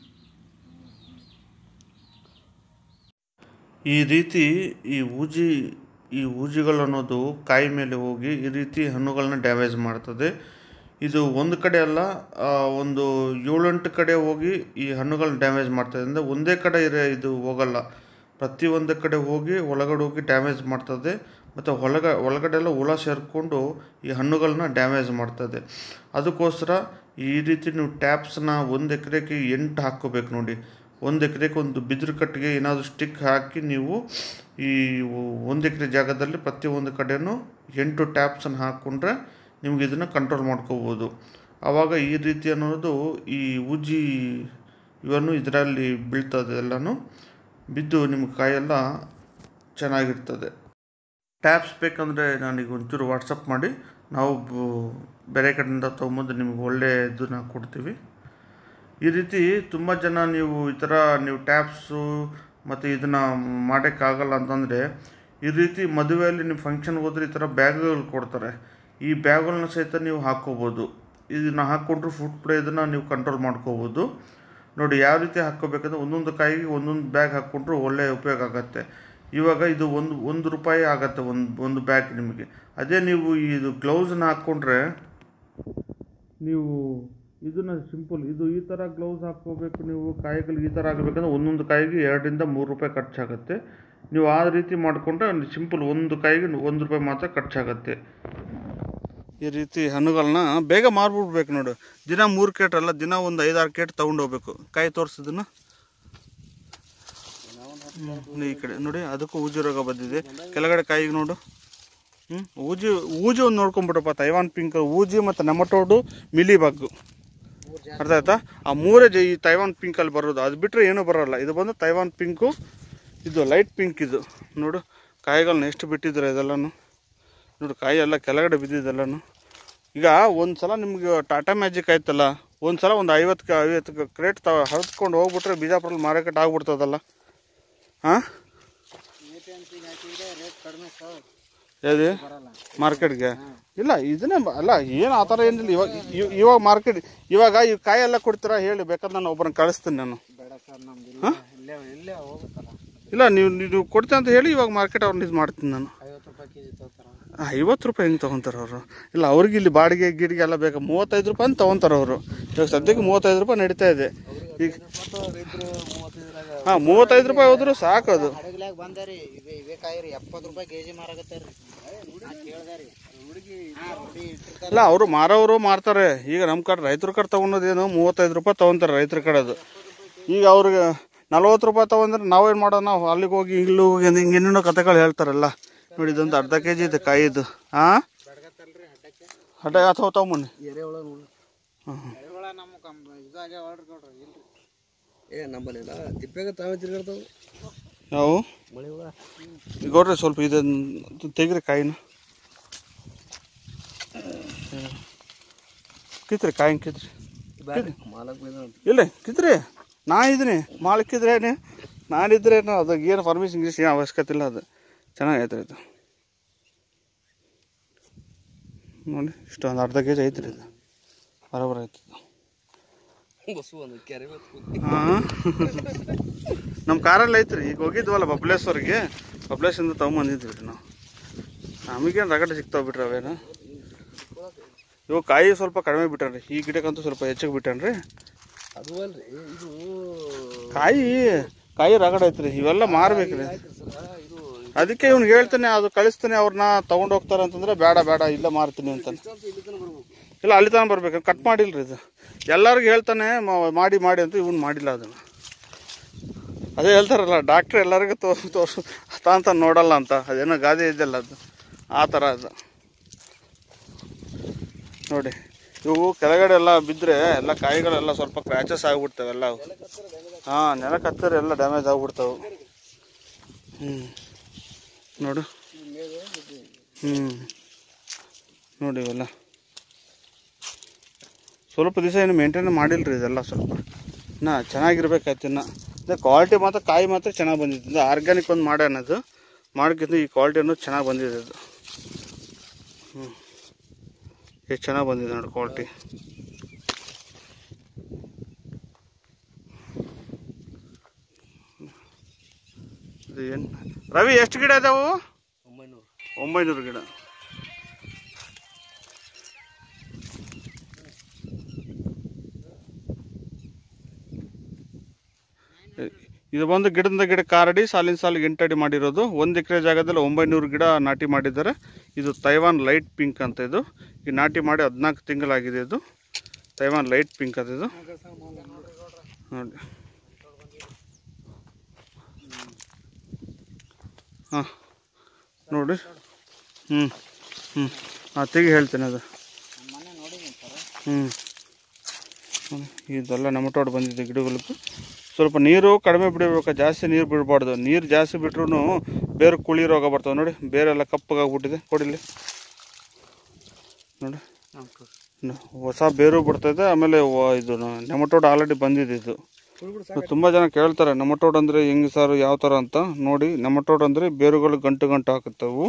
ಈ ರೀತಿ ಈ ಊಜಿ ಈ ಊಜಿಗಳು ಅನ್ನೋದು ಕಾಯಿ ಮೇಲೆ ಹೋಗಿ ಈ ರೀತಿ ಹಣ್ಣುಗಳನ್ನ ಡ್ಯಾಮೇಜ್ ಮಾಡ್ತದೆ ಇದು ಒಂದು ಕಡೆ ಅಲ್ಲ ಆ, ಒಂದು ಏಳೆಂಟು ಕಡೆ ಹೋಗಿ ಈ ಹಣ್ಣುಗಳನ್ನ ಡ್ಯಾಮೇಜ್ ಮಾಡ್ತದೆ ಅಂದರೆ ಒಂದೇ ಕಡೆ ಇರೋ ಇದು ಹೋಗಲ್ಲ ಪ್ರತಿಯೊಂದು ಕಡೆ ಹೋಗಿ ಒಳಗಡೆ ಹೋಗಿ ಡ್ಯಾಮೇಜ್ ಮಾಡ್ತದೆ ಮತ್ತು ಒಳಗ ಒಳಗಡೆ ಎಲ್ಲ ಹುಳ ಸೇರಿಕೊಂಡು ಈ ಹಣ್ಣುಗಳನ್ನ ಡ್ಯಾಮೇಜ್ ಮಾಡ್ತದೆ ಅದಕ್ಕೋಸ್ಕರ ಈ ರೀತಿ ನೀವು ಟ್ಯಾಪ್ಸ್ನ ಒಂದು ಎಕರೆಗೆ ಎಂಟು ಹಾಕ್ಕೋಬೇಕು ನೋಡಿ ಒಂದು ಎಕರೆಗೆ ಒಂದು ಬಿದಿರು ಕಟ್ಟಿಗೆ ಏನಾದರೂ ಸ್ಟಿಕ್ ಹಾಕಿ ನೀವು ಈ ಒಂದು ಎಕರೆ ಜಾಗದಲ್ಲಿ ಪ್ರತಿಯೊಂದು ಕಡೆನೂ ಎಂಟು ಟ್ಯಾಪ್ಸನ್ನು ಹಾಕ್ಕೊಂಡ್ರೆ ನಿಮ್ಗೆ ಇದನ್ನು ಕಂಟ್ರೋಲ್ ಮಾಡ್ಕೋಬೋದು ಆವಾಗ ಈ ರೀತಿ ಅನ್ನೋದು ಈ ಉಜ್ಜಿ ಇವನ್ನು ಇದರಲ್ಲಿ ಬೀಳ್ತದೆ ಎಲ್ಲನೂ ಬಿದ್ದು ನಿಮ್ಮ ಕಾಯೆಲ್ಲ ಚೆನ್ನಾಗಿರ್ತದೆ ಟ್ಯಾಪ್ಸ್ ಬೇಕಂದರೆ ನನಗೆ ಒಂಚೂರು ವಾಟ್ಸಪ್ ಮಾಡಿ ನಾವು ಬ- ಬೇರೆ ಕಡೆಯಿಂದ ತೊಗೊಂಬಂದು ನಿಮ್ಗೆ ಒಳ್ಳೆ ಇದನ್ನ ಕೊಡ್ತೀವಿ ಈ ರೀತಿ ತುಂಬ ಜನ ನೀವು ಈ ಥರ ನೀವು ಟ್ಯಾಪ್ಸು ಮತ್ತು ಇದನ್ನು ಮಾಡೋಕ್ಕಾಗಲ್ಲ ಅಂತಂದರೆ ಈ ರೀತಿ ಮದುವೆಯಲ್ಲಿ ನೀವು ಫಂಕ್ಷನ್ಗೆ ಹೋದ್ರೆ ಈ ಥರ ಬ್ಯಾಗ್ಗಳು ಕೊಡ್ತಾರೆ ಈ ಬ್ಯಾಗ್ಗಳನ್ನ ಸಹಿತ ನೀವು ಹಾಕ್ಕೋಬೋದು ಇದನ್ನು ಹಾಕ್ಕೊಂಡ್ರೆ ಫುಡ್ ಪ್ಲೇ ಇದನ್ನು ನೀವು ಕಂಟ್ರೋಲ್ ಮಾಡ್ಕೋಬೋದು ನೋಡಿ ಯಾವ ರೀತಿ ಹಾಕ್ಕೋಬೇಕಂದ್ರೆ ಒಂದೊಂದು ಕಾಯಿಗೆ ಒಂದೊಂದು ಬ್ಯಾಗ್ ಹಾಕ್ಕೊಂಡ್ರು ಒಳ್ಳೆ ಉಪಯೋಗ ಆಗುತ್ತೆ ಇವಾಗ ಇದು ಒಂದು ಒಂದು ರೂಪಾಯಿ ಆಗುತ್ತೆ ಒಂದು ಒಂದು ಬ್ಯಾಗ್ ನಿಮಗೆ ಅದೇ ನೀವು ಇದು ಗ್ಲೌಸನ್ನ ಹಾಕ್ಕೊಂಡ್ರೆ ನೀವು ಇದನ್ನ ಸಿಂಪಲ್ ಇದು ಈ ಥರ ಗ್ಲೌಸ್ ಹಾಕ್ಕೋಬೇಕು ನೀವು ಕಾಯಿಗಳು ಈ ಥರ ಆಗಬೇಕಂದ್ರೆ ಒಂದೊಂದು ಕಾಯಿಗೆ ಎರಡರಿಂದ ಮೂರು ರೂಪಾಯಿ ಖರ್ಚಾಗುತ್ತೆ ನೀವು ಆ ರೀತಿ ಮಾಡಿಕೊಂಡ್ರೆ ಸಿಂಪಲ್ ಒಂದು ಕಾಯಿಗೆ ಒಂದು ರೂಪಾಯಿ ಮಾತ್ರ ಖರ್ಚಾಗುತ್ತೆ ಈ ರೀತಿ ಹಣ್ಣುಗಳನ್ನ ಬೇಗ ಮಾರ್ಬಿಡ್ಬೇಕು ನೋಡು ದಿನ ಮೂರು ಕೇಟ್ ಅಲ್ಲ ದಿನ ಒಂದು ಐದಾರು ಕೇಟ್ ತೊಗೊಂಡು ಹೋಗ್ಬೇಕು ಕಾಯಿ ತೋರಿಸಿದನ್ನ ಈ ಕಡೆ ನೋಡಿ ಅದಕ್ಕೂ ಊಜಿ ರೋಗ ಬಂದಿದೆ ಕೆಳಗಡೆ ಕಾಯಿಗೆ ನೋಡು ಹ್ಞೂ ಊಜಿ ಊಜಿ ಒಂದು ನೋಡ್ಕೊಂಬಿಡಪ್ಪ ತೈವಾನ್ ಪಿಂಕ್ ಊಜಿ ಮತ್ತು ನೆಮಟೋಡು ಮಿಲಿಬಗ್ಗು ಅರ್ಥ ಆಯ್ತಾ ಆ ಮೂರೇ ಜ ಈ ತೈವಾನ್ ಪಿಂಕಲ್ಲಿ ಬರೋದು ಅದು ಬಿಟ್ಟರೆ ಏನೂ ಬರೋಲ್ಲ ಇದು ಬಂದು ತೈವಾನ್ ಪಿಂಕು ಇದು ಲೈಟ್ ಪಿಂಕ್ ಇದು ನೋಡು ಕಾಯಿಗಳನ್ನ ಎಷ್ಟು ಬಿಟ್ಟಿದ್ದಾರೆ ಇದೆಲ್ಲನೂ ನೋಡು ಕಾಯಿ ಎಲ್ಲ ಕೆಳಗಡೆ ಬಿದ್ದಿದ್ದೆಲ್ಲನೂ ಈಗ ಒಂದು ಸಲ ನಿಮ್ಗೆ ಟಾಟಾ ಮ್ಯಾಜಿಕ್ ಆಯ್ತಲ್ಲ ಒಂದು ಸಲ ಒಂದು ಐವತ್ತು ಐವತ್ತು ಕ್ರೇಟ್ ತ ಹರಿದ್ಕೊಂಡು ಹೋಗ್ಬಿಟ್ರೆ ಬಿಜಾಪುರಲ್ಲಿ ಮಾರಾಟ ಆಗ್ಬಿಡ್ತದಲ್ಲ ಹಾಂ ರೇಟ್ ಕಡಿಮೆ ಸರ್ ಯಾವ್ದು ಬರಲ್ಲ ಮಾರ್ಕೆಟ್ಗೆ ಇಲ್ಲ ಇದನ್ನೇ ಬ- ಅಲ್ಲ ಏನು ಆ ಥರ ಏನಿಲ್ಲ ಇವಾಗ ಇವ್- ಇವಾಗ ಮಾರ್ಕೆಟ್ ಇವಾಗ ಈ ಕಾಯಿ ಎಲ್ಲ ಕೊಡ್ತೀರಾ ಹೇಳಿ ಬೇಕಾದ್ರೆ ನಾನು ಒಬ್ಬರನ್ನ ಕಳಿಸ್ತೀನಿ ನಾನು ಬೇಡ ಸರ್ ನಮ್ದು ಇಲ್ಲೇ ಇಲ್ಲೇ ಇಲ್ಲೇ ಹೋಗುತ್ತಲ್ಲ ಇಲ್ಲ ನೀವು ನೀವು ಕೊಡ್ತೀನಿ ಅಂತ ಹೇಳಿ ಇವಾಗ ಮಾರ್ಕೆಟ್ ಅವ್ರನ್ನ ಇದು ಮಾಡ್ತೀನಿ ನಾನು ಐವತ್ತು ರೂಪಾಯಿ ಕೆ ಜಿ ತಗೋತಾರ ಐವತ್ತು ರೂಪಾಯಿ ಹೆಂಗೆ ತೊಗೊಂತಾರೆ ಅವರು ಇಲ್ಲ ಅವ್ರಿಗೆ ಇಲ್ಲಿ ಬಾಡಿಗೆ ಗಿಡಿಗೆ ಎಲ್ಲ ಬೇಕು ಮೂವತ್ತೈದು ರೂಪಾಯಿ ಅಂತ ತೊಗೊಂತಾರೆ ಅವರು ಇವಾಗ ಸದ್ಯಕ್ಕೆ ಮೂವತ್ತೈದು ರೂಪಾಯಿ ನಡೀತಾ ಇದೆ ಈಗ ರೈತರು ಮೂವತ್ತೈದರಾಗ ಹಾಂ ಮೂವತ್ತೈದು ರೂಪಾಯಿ ಹೋದ್ರು ಸಾಕು ಅದು ಹಡಗ್ಲಾಗ ಬಂದಾರಿ ಇವೇ ಇವೇ ಕಾಯಿ ರೀ ಎಪ್ಪತ್ತು ರೂಪಾಯಿ ಕೆ ಜಿ ಮಾರಾಕತ್ತಾರ ರೀ ಕೇಳ್ದೆ ರೀ ಹುಡುಗಿ ಹುಡುಗಿ ಇಟ್ಟಿರ್ತಾರ ಇಲ್ಲ ಅವರು ಮಾರೋರು ಮಾರ್ತಾರೆ ಈಗ ನಮ್ಮ ಕಡೆ ರೈತರ ಕಡೆ ತೊಗೊಳೋದೇನು ಮೂವತ್ತೈದು ರೂಪಾಯಿ ತೊಗೊಂತಾರೆ ರೈತರ ಕಡೆ ಅದು ಈಗ ಅವ್ರಿಗೆ ನಲ್ವತ್ತು ರೂಪಾಯಿ ತೊಗೊಂಡ್ರೆ ನಾವೇನು ಮಾಡೋಣ ನಾವು ಅಲ್ಲಿಗೆ ಹೋಗಿ ಇಲ್ಲಿ ಹೋಗಿ ಅಂತ ಹಿಂಗೆ ಏನೇನೋ ಕಥೆಗಳು ಹೇಳ್ತಾರಲ್ಲ ನೋಡಿ ಇದೊಂದು ಅರ್ಧ ಕೆ ಜಿ ಇದೆ ಕಾಯಿದು ಹಾಂ ಬೆಳಗತ್ತಲ್ರಿ ಹಡ್ಡಕ್ಕೆ ಹಠ ಅಥವಾ ತಗೊಂಬನ್ನಿ ಎರೆಹುಳ ನೋಡಿ ಹ್ಮ್ ಹ್ಮ್. ಎರೆಹುಳ ನಮ್ಮ ಕಂ ಇದಾಗೆ ಹೊಡ್ರಿ ಕೊಡ್ರಿ ಇಲ್ರಿ ಏ ನಂಬಲ್ಲಿಲ್ಲ ತಿಪ್ಪೆಗೆ ತಾವೇ ತಿರ್ಗಾಡ್ತಾವ ಯಾವ ಮಳೆ ಹುಳ ಈಗ ನೋಡ್ರಿ ಸ್ವಲ್ಪ ಇದನ್ನು ತೆಗ್ರಿ ಕಾಯಿನ ಕಿತ್ರಿ ಕಾಯಿನ ಕಿತ್ರಿ ಮಾಲಕ್ ಬೈದ ಇಲ್ಲ ಕಿತ್ರಿ ನಾ ಇದೀನಿ ಮಾಲಕ್ಕಿದ್ರೇನೆ ನಾನಿದ್ರೇನು ಅದು ಏನು ಪರ್ಮಿಷನ್ ಗಿರ್ಮಿಷನ್ ಏನು ಅವಶ್ಯಕತೆ ಇಲ್ಲ ಅದು ಚೆನ್ನಾಗೈತೆ ಇದು ನೋಡಿ ಇಷ್ಟು ಒಂದು ಅರ್ಧ ಕೆ ಜಿ ಐತ್ರಿ ಇದು ಬರೋಬರ ಐತೆ ಇದು ಬಸ್ಸು ಒಂದು ಕೆರೆ ಬೇಕು ಹಾಂ ನಮ್ಮ ಕಾರಲ್ಲಿ ಐತ್ರಿ ಈಗ ಹೋಗಿದ್ವಲ್ಲ ಬಬ್ಲೇಶ್ವರ್ಗೆ ಬಬ್ಲೇಶ್ವರಿಂದ ತೊಗೊಂಬಂದಿದ್ವಿ ರೀ ನಾವು ನಮಗೇನು ರಗಡೆ ಸಿಗ್ತಾವ ಬಿಟ್ರಿ ಅವೇನು ಇವು ಕಾಯಿ ಸ್ವಲ್ಪ ಕಡಿಮೆ ಬಿಟ್ಟಾನ್ರಿ ಈ ಗಿಡಕ್ಕಂತೂ ಸ್ವಲ್ಪ ಹೆಚ್ಚಿಗೆ ಬಿಟ್ಟಾನ್ರಿ ಅದು ಅಲ್ರಿ ಇದು ಕಾಯಿ ಕಾಯಿ ರಗಡೆ ಐತ್ರಿ ಇವೆಲ್ಲ ಮಾರ್ಬೇಕ್ರಿ ಇದು ಅದಕ್ಕೆ ಇವ್ನಿಗೆ ಹೇಳ್ತಾನೆ ಅದು ಕಳಿಸ್ತಾನೆ ಅವ್ರನ್ನ ತಗೊಂಡು ಹೋಗ್ತಾರೆ ಅಂತಂದ್ರೆ ಬೇಡ ಬೇಡ ಇಲ್ಲೇ ಮಾರ್ತೀನಿ ಅಂತಾನೆ ಇಲ್ಲಿ ತನಕ ಬರ್ಬೇಕು ಇಲ್ಲ ಅಲ್ಲಿ ತನಕ ಬರ್ಬೇಕು ಕಟ್ ಮಾಡಿಲ್ರಿ ಇದು ಎಲ್ಲರಿಗೂ ಹೇಳ್ತಾನೆ ಮ- ಮಾಡಿ ಮಾಡಿ ಅಂತ ಇವ್ನು ಮಾಡಿಲ್ಲ ಅದನ್ನು ಅದೇ ಹೇಳ್ತಾರಲ್ಲ ಡಾಕ್ಟ್ರ್ ಎಲ್ಲರಿಗೂ ತೋ ತೋರ್ಸು ಅಂತ ನೋಡಲ್ಲ ಅಂತ ಅದೇನೋ ಗಾದೆ ಇದೆಯಲ್ಲ ಅದು ಆ ಥರ ಅದು ನೋಡಿ ಇವು ಕೆಳಗಡೆ ಎಲ್ಲ ಬಿದ್ದರೆ ಎಲ್ಲ ಕಾಯಿಗಳೆಲ್ಲ ಸ್ವಲ್ಪ ಕ್ರ್ಯಾಚಸ್ ಆಗಿಬಿಡ್ತವೆ ಎಲ್ಲ ಅವು ಹಾಂ ನೆಲ ಕತ್ತರಿ ಎಲ್ಲ ಡ್ಯಾಮೇಜ್ ಆಗ್ಬಿಡ್ತಾವೆ ಹ್ಞೂ ನೋಡು ಹ್ಞೂ ನೋಡಿ ಇವೆಲ್ಲ ಸ್ವಲ್ಪ ದಿವಸ ಏನು ಮೇಂಟೈನ್ ಮಾಡಿಲ್ರಿ ಇದೆಲ್ಲ ಸ್ವಲ್ಪ ನಾ ಚೆನ್ನಾಗಿರ್ಬೇಕಾಯ್ತು ಇನ್ನು ಅದೇ ಕ್ವಾಲಿಟಿ ಮಾತ್ರ ಕಾಯಿ ಮಾತ್ರ ಚೆನ್ನಾಗಿ ಬಂದಿತ್ತು ಇದು ಆರ್ಗ್ಯಾನಿಕ್ ಒಂದು ಮಾಡ್ಯಾನ ಅದು ಮಾಡೋಕ್ಕಿಂತ ಈ ಕ್ವಾಲಿಟಿ ಅನ್ನೋದು ಚೆನ್ನಾಗಿ ಬಂದಿದೆ ಅದು ಹ್ಞೂ ಎಷ್ಟು ಚೆನ್ನಾಗಿ ಬಂದಿದೆ ನೋಡಿ ಕ್ವಾಲಿಟಿ ಇದು ಏನು ರವಿ ಎಷ್ಟು ಗಿಡ ಇದಾವು ಒಂಬೈನೂರು ಒಂಬೈನೂರು ಗಿಡ ಇದು ಬಂದು ಗಿಡದಿಂದ ಗಿಡ ಕಾರಡಿ ಸಾಲಿನ ಸಾಲಿಗೆ ಎಂಟಡಿ ಮಾಡಿರೋದು ಒಂದು ಎಕರೆ ಜಾಗದಲ್ಲಿ ಒಂಬೈನೂರು ಗಿಡ ನಾಟಿ ಮಾಡಿದ್ದಾರೆ ಇದು ತೈವಾನ್ ಲೈಟ್ ಪಿಂಕ್ ಅಂತ ಇದು ಈ ನಾಟಿ ಮಾಡಿ ಹದಿನಾಲ್ಕು ತಿಂಗಳಾಗಿದೆ ಇದು ತೈವಾನ್ ಲೈಟ್ ಪಿಂಕ್ ಅದು ಇದು ನೋಡಿ ಹಾಂ ನೋಡಿ ಹ್ಞೂ ಹ್ಞೂ ಹಾಂ ತೆಗಿ ಹೇಳ್ತೇನೆ ಅದು ಮೊನ್ನೆ ನೋಡಿದ್ದೀನಿ ಸರ್ ಹ್ಞೂ ಹ್ಮ್. ಇದೆಲ್ಲ ನಮಟೋಡ್ ಬಂದಿದೆ ಗಿಡಗಳಿಗೆ ಸ್ವಲ್ಪ ನೀರು ಕಡಿಮೆ ಬಿಡಬೇಕು ಜಾಸ್ತಿ ನೀರು ಬಿಡಬಾರ್ದು ನೀರು ಜಾಸ್ತಿ ಬಿಟ್ರು ಬೇರೆ ಕುಳಿ ರೋಗ ಬರ್ತವೆ ನೋಡಿ ಬೇರೆಲ್ಲ ಕಪ್ಪಗಾಗ್ಬಿಟ್ಟಿದೆ ಕೊಡಿಲಿ ನೋಡಿ ನ- ಹೊಸ ಬೇರು ಬಿಡ್ತದೆ ಆಮೇಲೆ ವ- ಇದು ನೆಮಟೋಡ್ ಆಲ್ರೆಡಿ ಬಂದಿದೆ ಇದು ತುಂಬ ಜನ ಕೇಳ್ತಾರೆ ನೆಮಟೋಡ್ ಅಂದರೆ ಹೆಂಗೆ ಸರ್ ಯಾವ ಥರ ಅಂತ ನೋಡಿ ನೆಮಟೋಡ್ ಅಂದರೆ ಬೇರುಗಳು ಗಂಟು ಗಂಟು ಹಾಕುತ್ತವು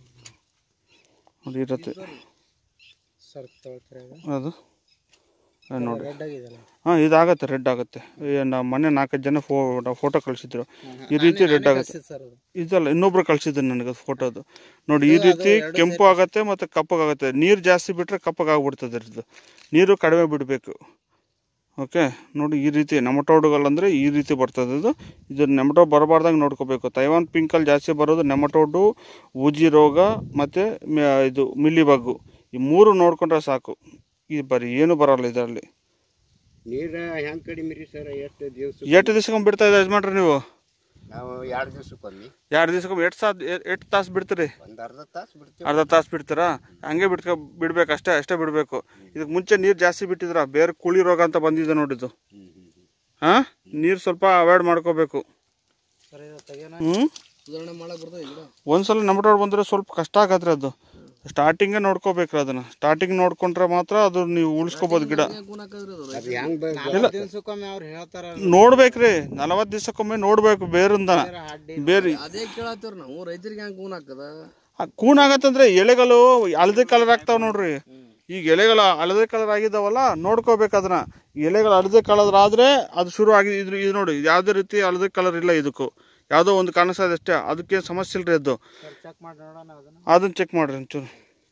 ನೋಡಿ ಇರುತ್ತೆ ಸರ್ ತಗೊಳ್ತಾರೆ ಅದು ನೋಡಿ ರೆಡ್ ಆಗಿದೆಲ್ಲ ಹಾಂ ಇದಾಗತ್ತೆ ರೆಡ್ ಆಗುತ್ತೆ ನಮ್ಮ ಮೊನ್ನೆ ನಾಲ್ಕೈದು ಜನ ಫೋ ಫೋಟೋ ಕಳಿಸಿದ್ರು ಈ ರೀತಿ ರೆಡ್ ಆಗುತ್ತೆ ಸರ್ ಅದು ಇದಲ್ಲ ಇನ್ನೊಬ್ರು ಕಳ್ಸಿದ್ರು ನನಗೆ ಫೋಟೋದು ನೋಡಿ ಈ ರೀತಿ ಕೆಂಪು ಆಗತ್ತೆ ಮತ್ತು ಕಪ್ಪಗಾಗುತ್ತೆ ನೀರು ಜಾಸ್ತಿ ಬಿಟ್ಟರೆ ಕಪ್ಪಗಾಗ್ಬಿಡ್ತದೆ ಇದ್ರದ್ದು ನೀರು ಕಡಿಮೆ ಬಿಡಬೇಕು ಓಕೆ ನೋಡಿ ಈ ರೀತಿ ನೆಮಟೋಡುಗಳಂದರೆ ಈ ರೀತಿ ಬರ್ತದೆ ಇದು ಇದು ನೆಮಟೋ ಬರಬಾರ್ದಂಗೆ ನೋಡ್ಕೋಬೇಕು ತೈವಾನ್ ಪಿಂಕಲ್ಲಿ ಜಾಸ್ತಿ ಬರೋದು ನೆಮಟೋಡು ಊಜಿ ರೋಗ ಮತ್ತು ಇದು ಮಿಲ್ಲಿ ಬಗ್ಗು ಈ ಮೂರು ನೋಡ್ಕೊಂಡ್ರೆ ಸಾಕು ಈ ಬರೀ ಏನು ಬರೋಲ್ಲ ಇದರಲ್ಲಿ ನೀರ ಹೆಂಗ್ ಕಡಿಮೆ ರೀ ಸರ್ ಎಷ್ಟು ದಿವಸ ಎಷ್ಟು ದಿವ್ಸಕ್ಕೊಮ್ಮೆ ಬಿಡ್ತಾ ಇದೆ ಯಜಮಾನ್ರಿ ನೀವು ನಾವು ಎರಡು ದಿವ್ಸಕ್ಕೊಮ್ಮೆ ಎರಡು ದಿವ್ಸಕ್ಕೊಮ್ಮೆ ಎಷ್ಟು ಸಾ ಎಷ್ಟು ತಾಸು ಬಿಡ್ತೀರಿ ಒಂದು ಅರ್ಧ ತಾಸು ಬಿಡ್ತೀವಿ ಅರ್ಧ ತಾಸು ಬಿಡ್ತೀರಾ ಹಂಗೆ ಬಿಟ್ಕೊ ಬಿಡ್ಬೇಕು ಅಷ್ಟೇ ಅಷ್ಟೇ ಬಿಡಬೇಕು ಇದಕ್ಕೆ ಮುಂಚೆ ನೀರು ಜಾಸ್ತಿ ಬಿಟ್ಟಿದ್ರ ಬೇರೆ ಕುಳಿ ರೋಗ ಅಂತ ಬಂದಿದೆ ನೋಡಿದ್ದು ಹಾಂ ನೀರು ಸ್ವಲ್ಪ ಅವಾಯ್ಡ್ ಮಾಡ್ಕೋಬೇಕು ಸರ್ ಇದು ತೆಗೆನ ಹ್ಞೂ ಸುಧಾರಣೆ ಮಾಡಕ್ ಬರ್ತದೆ ಗಿಡ ಒಂದ್ಸಲ ನಮ್ಮಟೋಡ್ ಬಂದರೆ ಸ್ವಲ್ಪ ಕಷ್ಟ ಆಗತ್ರಿ ಅದು ಸ್ಟಾರ್ಟಿಂಗೇ ನೋಡ್ಕೋಬೇಕ್ರಿ ಅದನ್ನು ಸ್ಟಾರ್ಟಿಂಗ್ ನೋಡ್ಕೊಂಡ್ರೆ ಮಾತ್ರ ಅದು ನೀವು ಉಳಿಸ್ಕೋಬೋದು ಗಿಡ ಕೂನಾಕದ್ರಿ ಅದು ಅದು ಹೆಂಗ್ ಬ- ನಾಲ್ಕು ದಿವ್ಸಕ್ಕೊಮ್ಮೆ ಅವ್ರು ಹೇಳ್ತಾರ ನೋಡ್ಬೇಕ್ರಿ ನಲವತ್ತು ದಿವ್ಸಕ್ಕೊಮ್ಮೆ ನೋಡ್ಬೇಕು ಬೇರಿಂದ ಅಡ್ಡಿ ಬೇರೆ ಅದೇ ಕೇಳತ್ತವ್ರ ನಾವು ರೈತರಿಗೆ ಹೆಂಗ್ ಕೂನ್ ಹಾಕದ ಆ ಕೂನ್ ಆಗತ್ತಂದ್ರೆ ಎಲೆಗಳು ಹಳದಿ ಕಲರ್ ಆಗ್ತಾವ ನೋಡ್ರಿ ಈಗ ಎಲೆಗಳು ಹಳದಿ ಕಲರ್ ಆಗಿದ್ದಾವಲ್ಲ ನೋಡ್ಕೋಬೇಕು ಅದನ್ನ ಎಲೆಗಳು ಹಳದಿ ಕಲರ್ ಆದ್ರೆ ಅದು ಶುರು ಆಗಿ ಇದ್ರ ಇದು ನೋಡಿ ಯಾವುದೇ ರೀತಿ ಹಳದಿ ಕಲರ್ ಇಲ್ಲ ಇದಕ್ಕೂ ಯಾವುದೋ ಒಂದು ಕಾಣಿಸ್ತಾ ಇದೆ ಅಷ್ಟೇ ಅದಕ್ಕೆ ಸಮಸ್ಯೆ ಇಲ್ರಿ ಅದು ಚೆಕ್ ಮಾಡಿ ನೋಡೋಣ ಅದನ್ನ ಅದನ್ನ ಚೆಕ್ ಮಾಡ್ರಿ ಒಂಚೂರು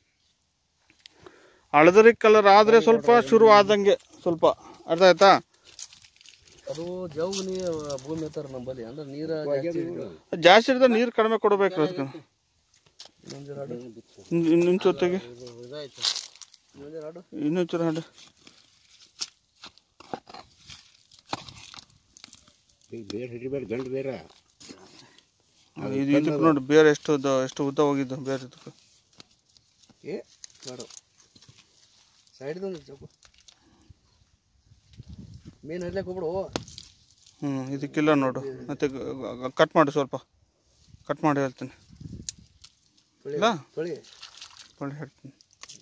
ಹಳದಿ ಕಲರ್ ಆದ್ರೆ ಸ್ವಲ್ಪ ಶುರು ಆದಂಗೆ ಸ್ವಲ್ಪ ಅರ್ಥ ಆಯ್ತಾ ಅದು ಜವ್ ನೀ ಭೂಮಿ ಹತ್ತಾರ ನಂಬಲ್ಲಿ ಅಂದ್ರೆ ನೀರ ಜಾಸ್ತಿ ಇರ್ತದೆ. ಜಾಸ್ತಿ ಇರ್ತದೆ ನೀರು ಕಡಿಮೆ ಕೊಡಬೇಕು ಅದಕ್ಕೆ ಇನ್ನೊಂದ್ ಜರ ಆಡು. ಇನ್ನೊಂದು ಜೊತೆಗೆ ಇದು ಇದಾಯ್ತು ಇನ್ನೊಂದ್ ಜರ ಆಡು. ಇನ್ನೊಂದು ಚೂರು ಹಾಡು ಈಗ ಬೇರೆ ಹಿಡಿಬೇಡ ಗಂಡು ಬೇರೆ ಇದು ಇದಕ್ಕೆ ನೋಡಿ ಬೇರೆ ಎಷ್ಟು ಉದ್ದ ಎಷ್ಟು ಉದ್ದ ಹೋಗಿದ್ದು ಬೇರೆ ಇದಕ್ಕೆ ಏ ಬೇಡ ಸೈಡ್ ಒಂದು ಚೌಕು ಮೇನ್ ಹಡ್ಲಕ್ಕೆ ಹೋಗ್ಬಿಡು ಹ್ಞೂ ಇದಕ್ಕಿಲ್ಲ ನೋಡು ಮತ್ತೆ ಕಟ್ ಮಾಡಿ ಸ್ವಲ್ಪ ಕಟ್ ಮಾಡಿ ಹೇಳ್ತೀನಿ ತೊಳಿ ಇಲ್ಲ ತೊಳಿ ಒಳ್ಳೆ ಹೇಳ್ತೀನಿ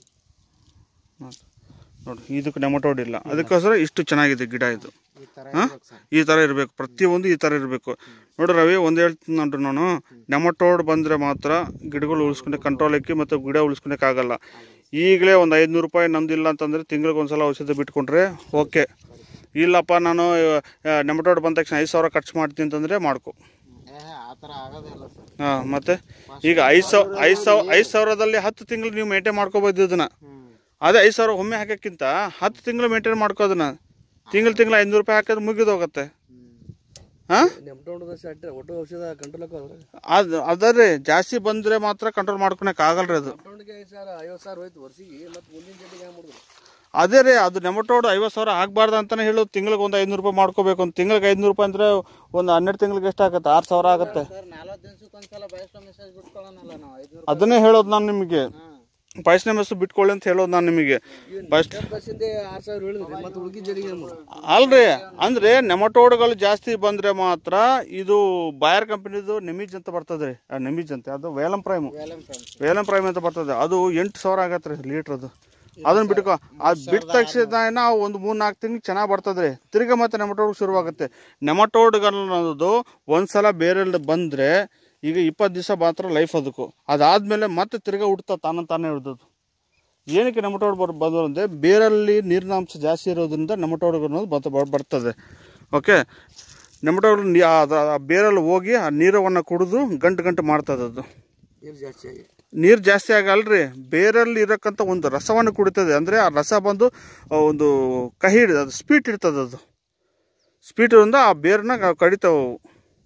ನೋಡಿ ನೋಡಿ ಇದಕ್ಕೆ ನೆಮಟೋಡ್ ಇಲ್ಲ ಅದಕ್ಕೋಸ್ಕರ ಇಷ್ಟು ಚೆನ್ನಾಗಿದೆ ಗಿಡ ಇದು ಈ ತರ ಹಾಂ ಈ ಥರ ಇರಬೇಕು ಪ್ರತಿಯೊಂದು ಈ ಥರ ಇರಬೇಕು ನೋಡು ರವಿ ಒಂದು ಹೇಳ್ತೀನಿ ನೋಡ್ರಿ ನಾನು ನೆಮಟೋಡ್ ಬಂದರೆ ಮಾತ್ರ ಗಿಡಗಳು ಉಳಿಸ್ಕೊಂಡೆ ಕಂಟ್ರೋಲ್ ಹಾಕಿ ಮತ್ತು ಗಿಡ ಉಳಿಸ್ಕೊಳಕ್ಕಾಗಲ್ಲ ಈಗಲೇ ಒಂದು ಐದುನೂರು ರೂಪಾಯಿ ನಮ್ದಿಲ್ಲ ಅಂತಂದರೆ ತಿಂಗಳಿಗೆ ಒಂದು ಸಲ ಔಷಧಿ ಬಿಟ್ಕೊಂಡ್ರೆ ಓಕೆ ಇಲ್ಲಪ್ಪ ನಾನು ನೆಮಟೋಡ್ ಬಂದ ತಕ್ಷಣ ಐದು ಸಾವಿರ ಖರ್ಚು ಮಾಡ್ತೀನಿ ಅಂತಂದರೆ ಮಾಡ್ಕೊ ಏ ಆ ಥರ ಆಗೋದೇ ಇಲ್ಲ ಸರ್ ಹಾಂ ಮತ್ತೆ ಈಗ ಐದು ಸಾವಿರ ಐದು ಸಾವಿರ ಐದು ಸಾವಿರದಲ್ಲಿ ಹತ್ತು ತಿಂಗಳು ನೀವು ಮೇಂಟೈನ್ ಮಾಡ್ಕೋಬೋದು ಇದನ್ನ ಹ್ಞೂ ಅದೇ ಐದು ಸಾವಿರ ಒಮ್ಮೆ ಹಾಕೋಕ್ಕಿಂತ ಹತ್ತು ತಿಂಗಳು ಮೇಂಟೈನ್ ಮಾಡ್ಕೋದನ್ನ ತಿಂಗಳು ತಿಂಗಳು ಐನೂರು ರೂಪಾಯಿ ಹಾಕಿದ್ರೆ ಮುಗಿದು ಹೋಗುತ್ತೆ ಹಾಂ ನೆಮ್ಟೊಂಡದ ಸೆಟ್ ಒಟ್ಟು ಔಷಧ ಕಂಟ್ರೋಲ್ ಹಾಕೋದ್ರೆ ಅದು ಅದರಿ ಜಾಸ್ತಿ ಬಂದರೆ ಮಾತ್ರ ಕಂಟ್ರೋಲ್ ಮಾಡ್ಕೊಳಕ್ಕೆ ಆಗಲ್ರಿ ಅದು ನೆಮ್ಟೊಂಡಿಗೆ ಐದು ಸಾವಿರ ಐವತ್ತು ಸಾವಿರ ಹೋಯ್ತು ವರ್ಷಿಗೆ ಮತ್ತು ಮುಂದಿನ ಜೊತೆಗೆ ಹೆಂಗೆ ಮಾಡಿದ್ರು ಅದೇ ರೀ ಅದು ನೆಮಟೋಡ್ ಐವತ್ತು ಸಾವಿರ ಆಗಬಾರ್ದು ಅಂತಲೇ ಹೇಳೋದು ತಿಂಗಳಿಗೆ ಒಂದು ಐನೂರು ರೂಪಾಯಿ ಮಾಡ್ಕೋಬೇಕು ಒಂದು ತಿಂಗಳಿಗೆ ಐನೂರು ರೂಪಾಯಿ ಅಂದರೆ ಒಂದು ಹನ್ನೆರಡು ತಿಂಗಳಿಗೆ ಎಷ್ಟು ಆಗುತ್ತೆ ಆರು ಸಾವಿರ ಆಗುತ್ತೆ ಸರ್ ನಲ್ವತ್ತು ದಿವ್ಸಕ್ಕೆ ಒಂದ್ಸಲ ಬಯಸ್ಕೊ ಮೆಸೇಜ್ ಬಿಟ್ಕೊಳ್ಳೋಣಲ್ಲ ನಾವು ಐದುನೂರು ಅದನ್ನೇ ಹೇಳೋದು ನಾನು ನಿಮಗೆ ಹಾಂ ಪೈಸನೆ ಮೆಸ್ಸು ಬಿಟ್ಕೊಳ್ಳಿ ಅಂತ ಹೇಳೋದು ನಾನು ನಿಮಗೆ ಫಸ್ಟ್ ಬಸ್ಸಿಂದ ಆರು ಸಾವಿರ ಹೇಳಿದ್ರಿ ಮತ್ತು ಉಳ್ಕಿ ಜಡಿಗೆ ಏನು ಮಾಡೋದು ಅಲ್ರಿ ಅಂದ್ರೆ ನೆಮಟೋಡ್ಗಳು ಜಾಸ್ತಿ ಬಂದ್ರೆ ಮಾತ್ರ ಇದು ಬಾಯರ್ ಕಂಪನಿದು ನೆಮಿಜ್ ಅಂತ ಬರ್ತದೆ ಆ ನೆಮಿಜ್ ಅಂತ ಅದು ವೇಲಂ ಪ್ರೈಮ್ ವೇಲಂ ಫ್ರೆಂಡ್ಸ್ ವೇಲಂ ಪ್ರೈಮ್ ಅಂತ ಬರ್ತದೆ ಅದು ಎಂಟು ಸಾವಿರ ಆಗತ್ತೆ ರೀ ಲೀಟ್ರ್ ಅದು ಅದನ್ನ ಬಿಟ್ಕೊ ಅದು ಬಿಟ್ಟ ತಕ್ಷಣ ಒಂದು ಮೂರು ನಾಲ್ಕು ತಿಂಗಳು ಚೆನ್ನಾಗಿ ಬರ್ತದೆ ತಿರ್ಗಾ ಮತ್ತೆ ನೆಮಟೋಡ್ ಶುರುವಾಗುತ್ತೆ ನೆಮಟೋಡ್ಗಳು ಅನ್ನೋದು ಒಂದ್ಸಲ ಬೇರೆ ಬಂದ್ರೆ ಈಗ ಇಪ್ಪತ್ತು ದಿವಸ ಮಾತ್ರ ಲೈಫ್ ಅದಕ್ಕೂ ಅದಾದ್ಮೇಲೆ ಮತ್ತೆ ತಿರ್ಗಾ ಹುಡ್ತಾ ತಾನ ತಾನೇ ಹಿಡ್ದದು ಏನಕ್ಕೆ ನೆಮಟೋಡ್ ಬರ್ ಬಂದ್ರು ಅಂದರೆ ಬೇರಲ್ಲಿ ನೀರಿನಾಂಶ ಜಾಸ್ತಿ ಇರೋದ್ರಿಂದ ನೆಮಟೋಡ್ ಅನ್ನೋದು ಬತ್ತ ಬರ್- ಬರ್ತದೆ ಓಕೆ ನೆಮಟೋಡ್ ನೀ ಆ- ಆ ಬೇರಲ್ಲಿ ಹೋಗಿ ಆ ನೀರವನ್ನು ಕುಡಿದು ಗಂಟು ಗಂಟು ಮಾಡ್ತದೆ ಅದು ನೀರು ಜಾಸ್ತಿ ಆಗಿ ನೀರು ಜಾಸ್ತಿ ಆಗಲ್ರಿ ಬೇರಲ್ಲಿ ಇರಕ್ಕಂಥ ಒಂದು ರಸವನ್ನು ಕುಡಿತದೆ ಅಂದರೆ ಆ ರಸ ಬಂದು ಆ ಒಂದು ಕಹಿ ಹಿಡಿದು ಅದು ಸ್ವೀಟ್ ಇರ್ತದೆ ಅದು ಸ್ವೀಟ್ ಇಂದ ಆ ಬೇರನ್ನ ಕಡಿತಾವೆ ಅವು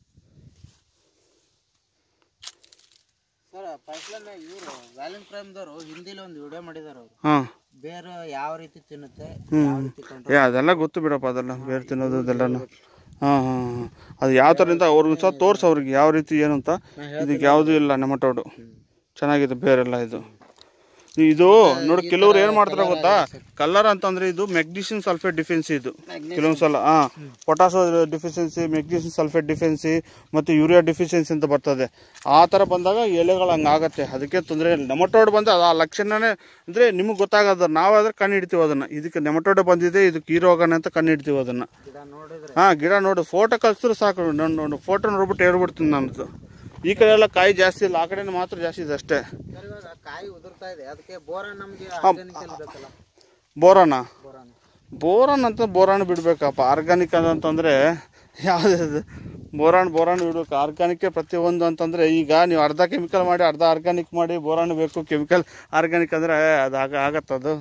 ಸರ್ ಫಸ್ಟ್ಲನ್ನ ಇವರು ವ್ಯಾಲೆನ್ ಪ್ರೈಮ್ದವರು ಹಿಂದಿಲಿ ಒಂದು ವಿಡಿಯೋ ಮಾಡಿದಾರೆ ಅವರು ಹಾಂ ಬೇರೆ ಯಾವ ರೀತಿ ತಿನ್ನುತ್ತೆ ಹ್ಮ್. ಯಾವ ರೀತಿ ಕಂಟ್ರೋಲ್ ಏ ಅದೆಲ್ಲ ಗೊತ್ತು ಬಿಡಪ್ಪ ಅದೆಲ್ಲ ಬೇರೆ ತಿನ್ನೋದು ಅದೆಲ್ಲನ ಹಾಂ ಹಾಂ ಹಾಂ ಅದು ಯಾವ ಥರದಿಂದ ಅವ್ರಿಗೆ ಸಹ ತೋರ್ಸು ಅವ್ರಿಗೆ ಯಾವ ರೀತಿ ಏನು ಅಂತ ಇದಕ್ಕೆ ಯಾವುದೂ ಇಲ್ಲ ನೆಮಟೋಡು ಚೆನ್ನಾಗಿದೆ ಬೇರೆಲ್ಲ ಇದು ಇದು ನೋಡಿ ಕೆಲವ್ರು ಏನು ಮಾಡ್ತಾರೆ ಗೊತ್ತಾ ಕಲರ್ ಅಂತಂದ್ರೆ ಇದು ಮೆಗ್ನೀಷಿಯಂ ಸಲ್ಫೇಟ್ ಡಿಫೆನ್ಸಿ ಇದು ಕೆಲವೊಂದು ಸಲ ಹಾಂ ಪೊಟಾಸೋ ಡಿಫಿಷಿಯನ್ಸಿ ಮೆಗ್ನೀಷಿಯಂ ಸಲ್ಫೇಟ್ ಡಿಫೆನ್ಸಿ ಮತ್ತು ಯೂರಿಯಾ ಡಿಫಿಷಿಯನ್ಸಿ ಅಂತ ಬರ್ತದೆ ಆ ಥರ ಬಂದಾಗ ಎಲೆಗಳು ಹಂಗೆ ಆಗತ್ತೆ ಅದಕ್ಕೆ ತೊಂದರೆ ಇಲ್ಲ ನೆಮಟೋಡ್ ಬಂದು ಅದು ಆ ಲಕ್ಷಣನೇ ಅಂದರೆ ನಿಮಗೆ ಗೊತ್ತಾಗೋದು ನಾವಾದ್ರೆ ಕಣ್ಣು ಹಿಡ್ತೀವಿ ಅದನ್ನು ಇದಕ್ಕೆ ನೆಮಟೋಡ್ ಬಂದಿದೆ ಇದಕ್ಕೆ ಈ ರೋಗನೇ ಅಂತ ಕಣ್ಣು ಹಿಡ್ತೀವಿ ಅದನ್ನು ಗಿಡ ನೋಡಿದ್ರೆ ಹಾಂ ಗಿಡ ನೋಡು ಫೋಟೋ ಕಳಿಸಿದ್ರು ಸಾಕು ನಾನು ಫೋಟೋ ನೋಡ್ಬಿಟ್ಟು ಹೇಳ್ಬಿಡ್ತೀನಿ ನನ್ನದು ಈ ಕಡೆ ಎಲ್ಲ ಕಾಯಿ ಜಾಸ್ತಿ ಇಲ್ಲ ಆ ಕಡೆ ಮಾತ್ರ ಜಾಸ್ತಿ ಇದೆ ಅಷ್ಟೇ ಸರ್ ಇವಾಗ ಕಾಯಿ ಉದುರ್ತಾ ಇದೆ ಅದಕ್ಕೆ ಬೋರಾನ್ ನಮಗೆ ಆರ್ಗ್ಯಾನಿಕಲ್ ಬೇಕಲ್ಲ ಬೋರಾನ ಬೋರಾನ್ ಬೋರಾನ್ ಅಂತ ಬೋರಾನ್ ಬಿಡ್ಬೇಕಪ್ಪ ಆರ್ಗಾನಿಕ್ ಅಂತಂದರೆ ಯಾವ್ದು ಬೋರಾನ್ ಬೋರಾನ್ ಬಿಡ್ಬೇಕು ಆರ್ಗಾನಿಕ್ಕೆ ಪ್ರತಿಯೊಂದು ಅಂತಂದರೆ ಈಗ ನೀವು ಅರ್ಧ ಕೆಮಿಕಲ್ ಮಾಡಿ ಅರ್ಧ ಆರ್ಗಾನಿಕ್ ಮಾಡಿ ಬೋರಾನ್ ಬೇಕು ಕೆಮಿಕಲ್ ಆರ್ಗಾನಿಕ್ ಅಂದರೆ ಅದು ಆಗ ಆಗತ್ತದು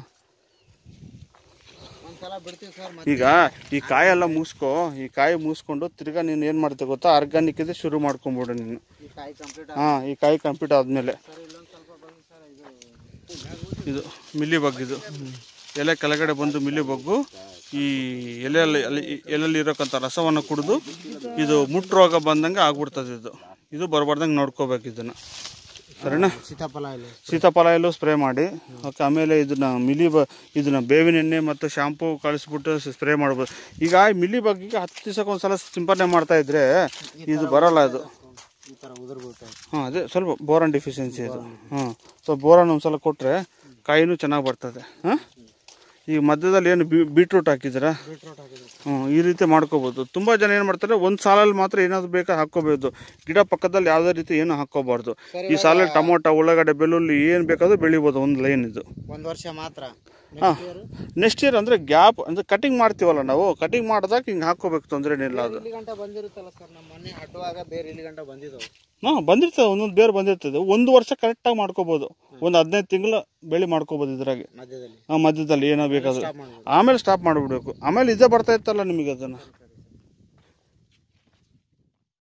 ಒಂದ್ಸಲ ಬಿಡ್ತೀವಿ ಸರ್ ಈಗ ಈ ಕಾಯೆಲ್ಲ ಮೂಸ್ಕೊ ಈ ಕಾಯಿ ಮೂಸ್ಕೊಂಡು ತಿರ್ಗಾ ನೀನು ಏನು ಮಾಡ್ತೀವಿ ಗೊತ್ತಾ ಆರ್ಗಾನಿಕ್ ಇದೆ ಶುರು ಮಾಡ್ಕೊಂಬಿಡು ನೀನು ಈ ಕಾಯಿ ಕಂಪ್ಲೀಟ್ ಹಾಂ ಈ ಕಾಯಿ ಕಂಪ್ಲೀಟ್ ಆದಮೇಲೆ ಸರ್ ಇಲ್ಲೊಂದು ಸ್ವಲ್ಪ ಬನ್ನಿ ಸರ್ ಇದು ಇದು ಮಿಲ್ಲಿ ಬಗ್ ಇದು ಎಲೆ ಕೆಳಗಡೆ ಬಂದು ಮಿಲ್ಲಿ ಬಗ್ಗು ಈ ಎಲೆಯಲ್ಲಿ ಅಲ್ಲಿ ಎಲೆಯಲ್ಲಿ ಇರೋಕ್ಕಂಥ ರಸವನ್ನು ಕುಡಿದು ಇದು ಮುಟ್ಟು ರೋಗ ಬಂದಂಗೆ ಆಗ್ಬಿಡ್ತದೆ ಇದು ಇದು ಬರಬಾರ್ದಂಗೆ ನೋಡ್ಕೋಬೇಕು ಇದನ್ನು ಸರಿನಾ ಸೀತಾಫಲ ಇಲ್ಲಿ ಸೀತಾಫಲ ಎಲ್ಲೂ ಸ್ಪ್ರೇ ಮಾಡಿ ಓಕೆ ಆಮೇಲೆ ಇದನ್ನ ಮಿಲಿ ಬ ಇದನ್ನ ಬೇವಿನ ಎಣ್ಣೆ ಮತ್ತು ಶಾಂಪೂ ಕಳಿಸ್ಬಿಟ್ಟು ಸ್ಪ್ರೇ ಮಾಡ್ಬೋದು ಈಗ ಈ ಮಿಲಿ ಬಗ್ಗಿಗೆ ಹತ್ತು ದಿವಸಕ್ಕೆ ಒಂದ್ಸಲ ಸಿಂಪಡಣೆ ಮಾಡ್ತಾ ಇದ್ರೆ ಇದು ಬರಲ್ಲ ಇದು ಈ ಥರ ಉದುರು ಬೀಳ್ತಾವೆ ಹಾಂ ಅದೇ ಸ್ವಲ್ಪ ಬೋರಾನ್ ಡಿಫಿಷಿಯನ್ಸಿ ಇದು ಹಾಂ ಸೊ ಬೋರಾನ್ ಒಂದ್ಸಲ ಕೊಟ್ಟರೆ ಕಾಯಿನೂ ಚೆನ್ನಾಗಿ ಬರ್ತದೆ ಹಾಂ ಈಗ ಮಧ್ಯದಲ್ಲಿ ಏನು ಬೀಟ್ರೂಟ್ ಹಾಕಿದ್ದೀರಾ ಬೀಟ್ರೋಟ್ ಹಾಕಿದ್ರು ಹ್ಞೂ ಈ ರೀತಿ ಮಾಡ್ಕೋಬೋದು ತುಂಬ ಜನ ಏನು ಮಾಡ್ತಾರೆ ಒಂದು ಸಾಲಲ್ಲಿ ಮಾತ್ರ ಏನಾದ್ರು ಬೇಕಾ ಹಾಕ್ಕೋಬೋದು ಗಿಡ ಪಕ್ಕದಲ್ಲಿ ಯಾವುದೇ ರೀತಿ ಏನು ಹಾಕ್ಕೋಬಾರ್ದು ಈ ಸಾಲಲ್ಲಿ ಟೊಮೊಟೊ ಉಳ್ಳಾಗಡ್ಡೆ ಬೆಳ್ಳುಳ್ಳಿ ಏನು ಬೇಕಾದ್ರೂ ಬೆಳಿಬೋದು ಒಂದು ಲೈನ್ ಇದು ಒಂದು ವರ್ಷ ಮಾತ್ರ ಹಾಂ ನೆಕ್ಸ್ಟ್ ಇಯರ್ ಅಂದರೆ ಗ್ಯಾಪ್ ಅಂದರೆ ಕಟಿಂಗ್ ಮಾಡ್ತೀವಲ್ಲ ನಾವು ಕಟಿಂಗ್ ಮಾಡಿದಾಗ ಹಿಂಗೆ ಹಾಕ್ಕೋಬೇಕು ತೊಂದರೆ ಏನಿಲ್ಲ ಅದು ಇಲ್ಲಿ ಗಂಟ ಬಂದಿರುತ್ತಲ್ಲ ಸರ್ ನಮ್ಮ ಮೊನ್ನೆ ಅಡ್ಡುವಾಗ ಬೇರೆ ಇಲ್ಲಿ ಗಂಟ ಬಂದಿದ್ದವು ಹಾಂ ಬಂದಿರ್ತದೆ ಒಂದೊಂದು ಬೇರೆ ಬಂದಿರ್ತದೆ ಒಂದು ವರ್ಷ ಕರೆಕ್ಟಾಗಿ ಮಾಡ್ಕೋಬೋದು ಒಂದು ಹದಿನೈದು ತಿಂಗಳ ಬೆಳೆ ಮಾಡ್ಕೋಬೋದು ಇದ್ರಾಗೆ ಮಧ್ಯದಲ್ಲಿ ಆ ಮಧ್ಯದಲ್ಲಿ ಏನೋ ಬೇಕಾದ್ರೆ ಸ್ಟಾಪ್ ಮಾಡ್ಬೋದು ಆಮೇಲೆ ಸ್ಟಾಪ್ ಮಾಡಿಬಿಡ್ಬೇಕು ಆಮೇಲೆ ಇದೇ ಬರ್ತಾ ಇತ್ತಲ್ಲ ನಿಮಗೆ ಅದನ್ನು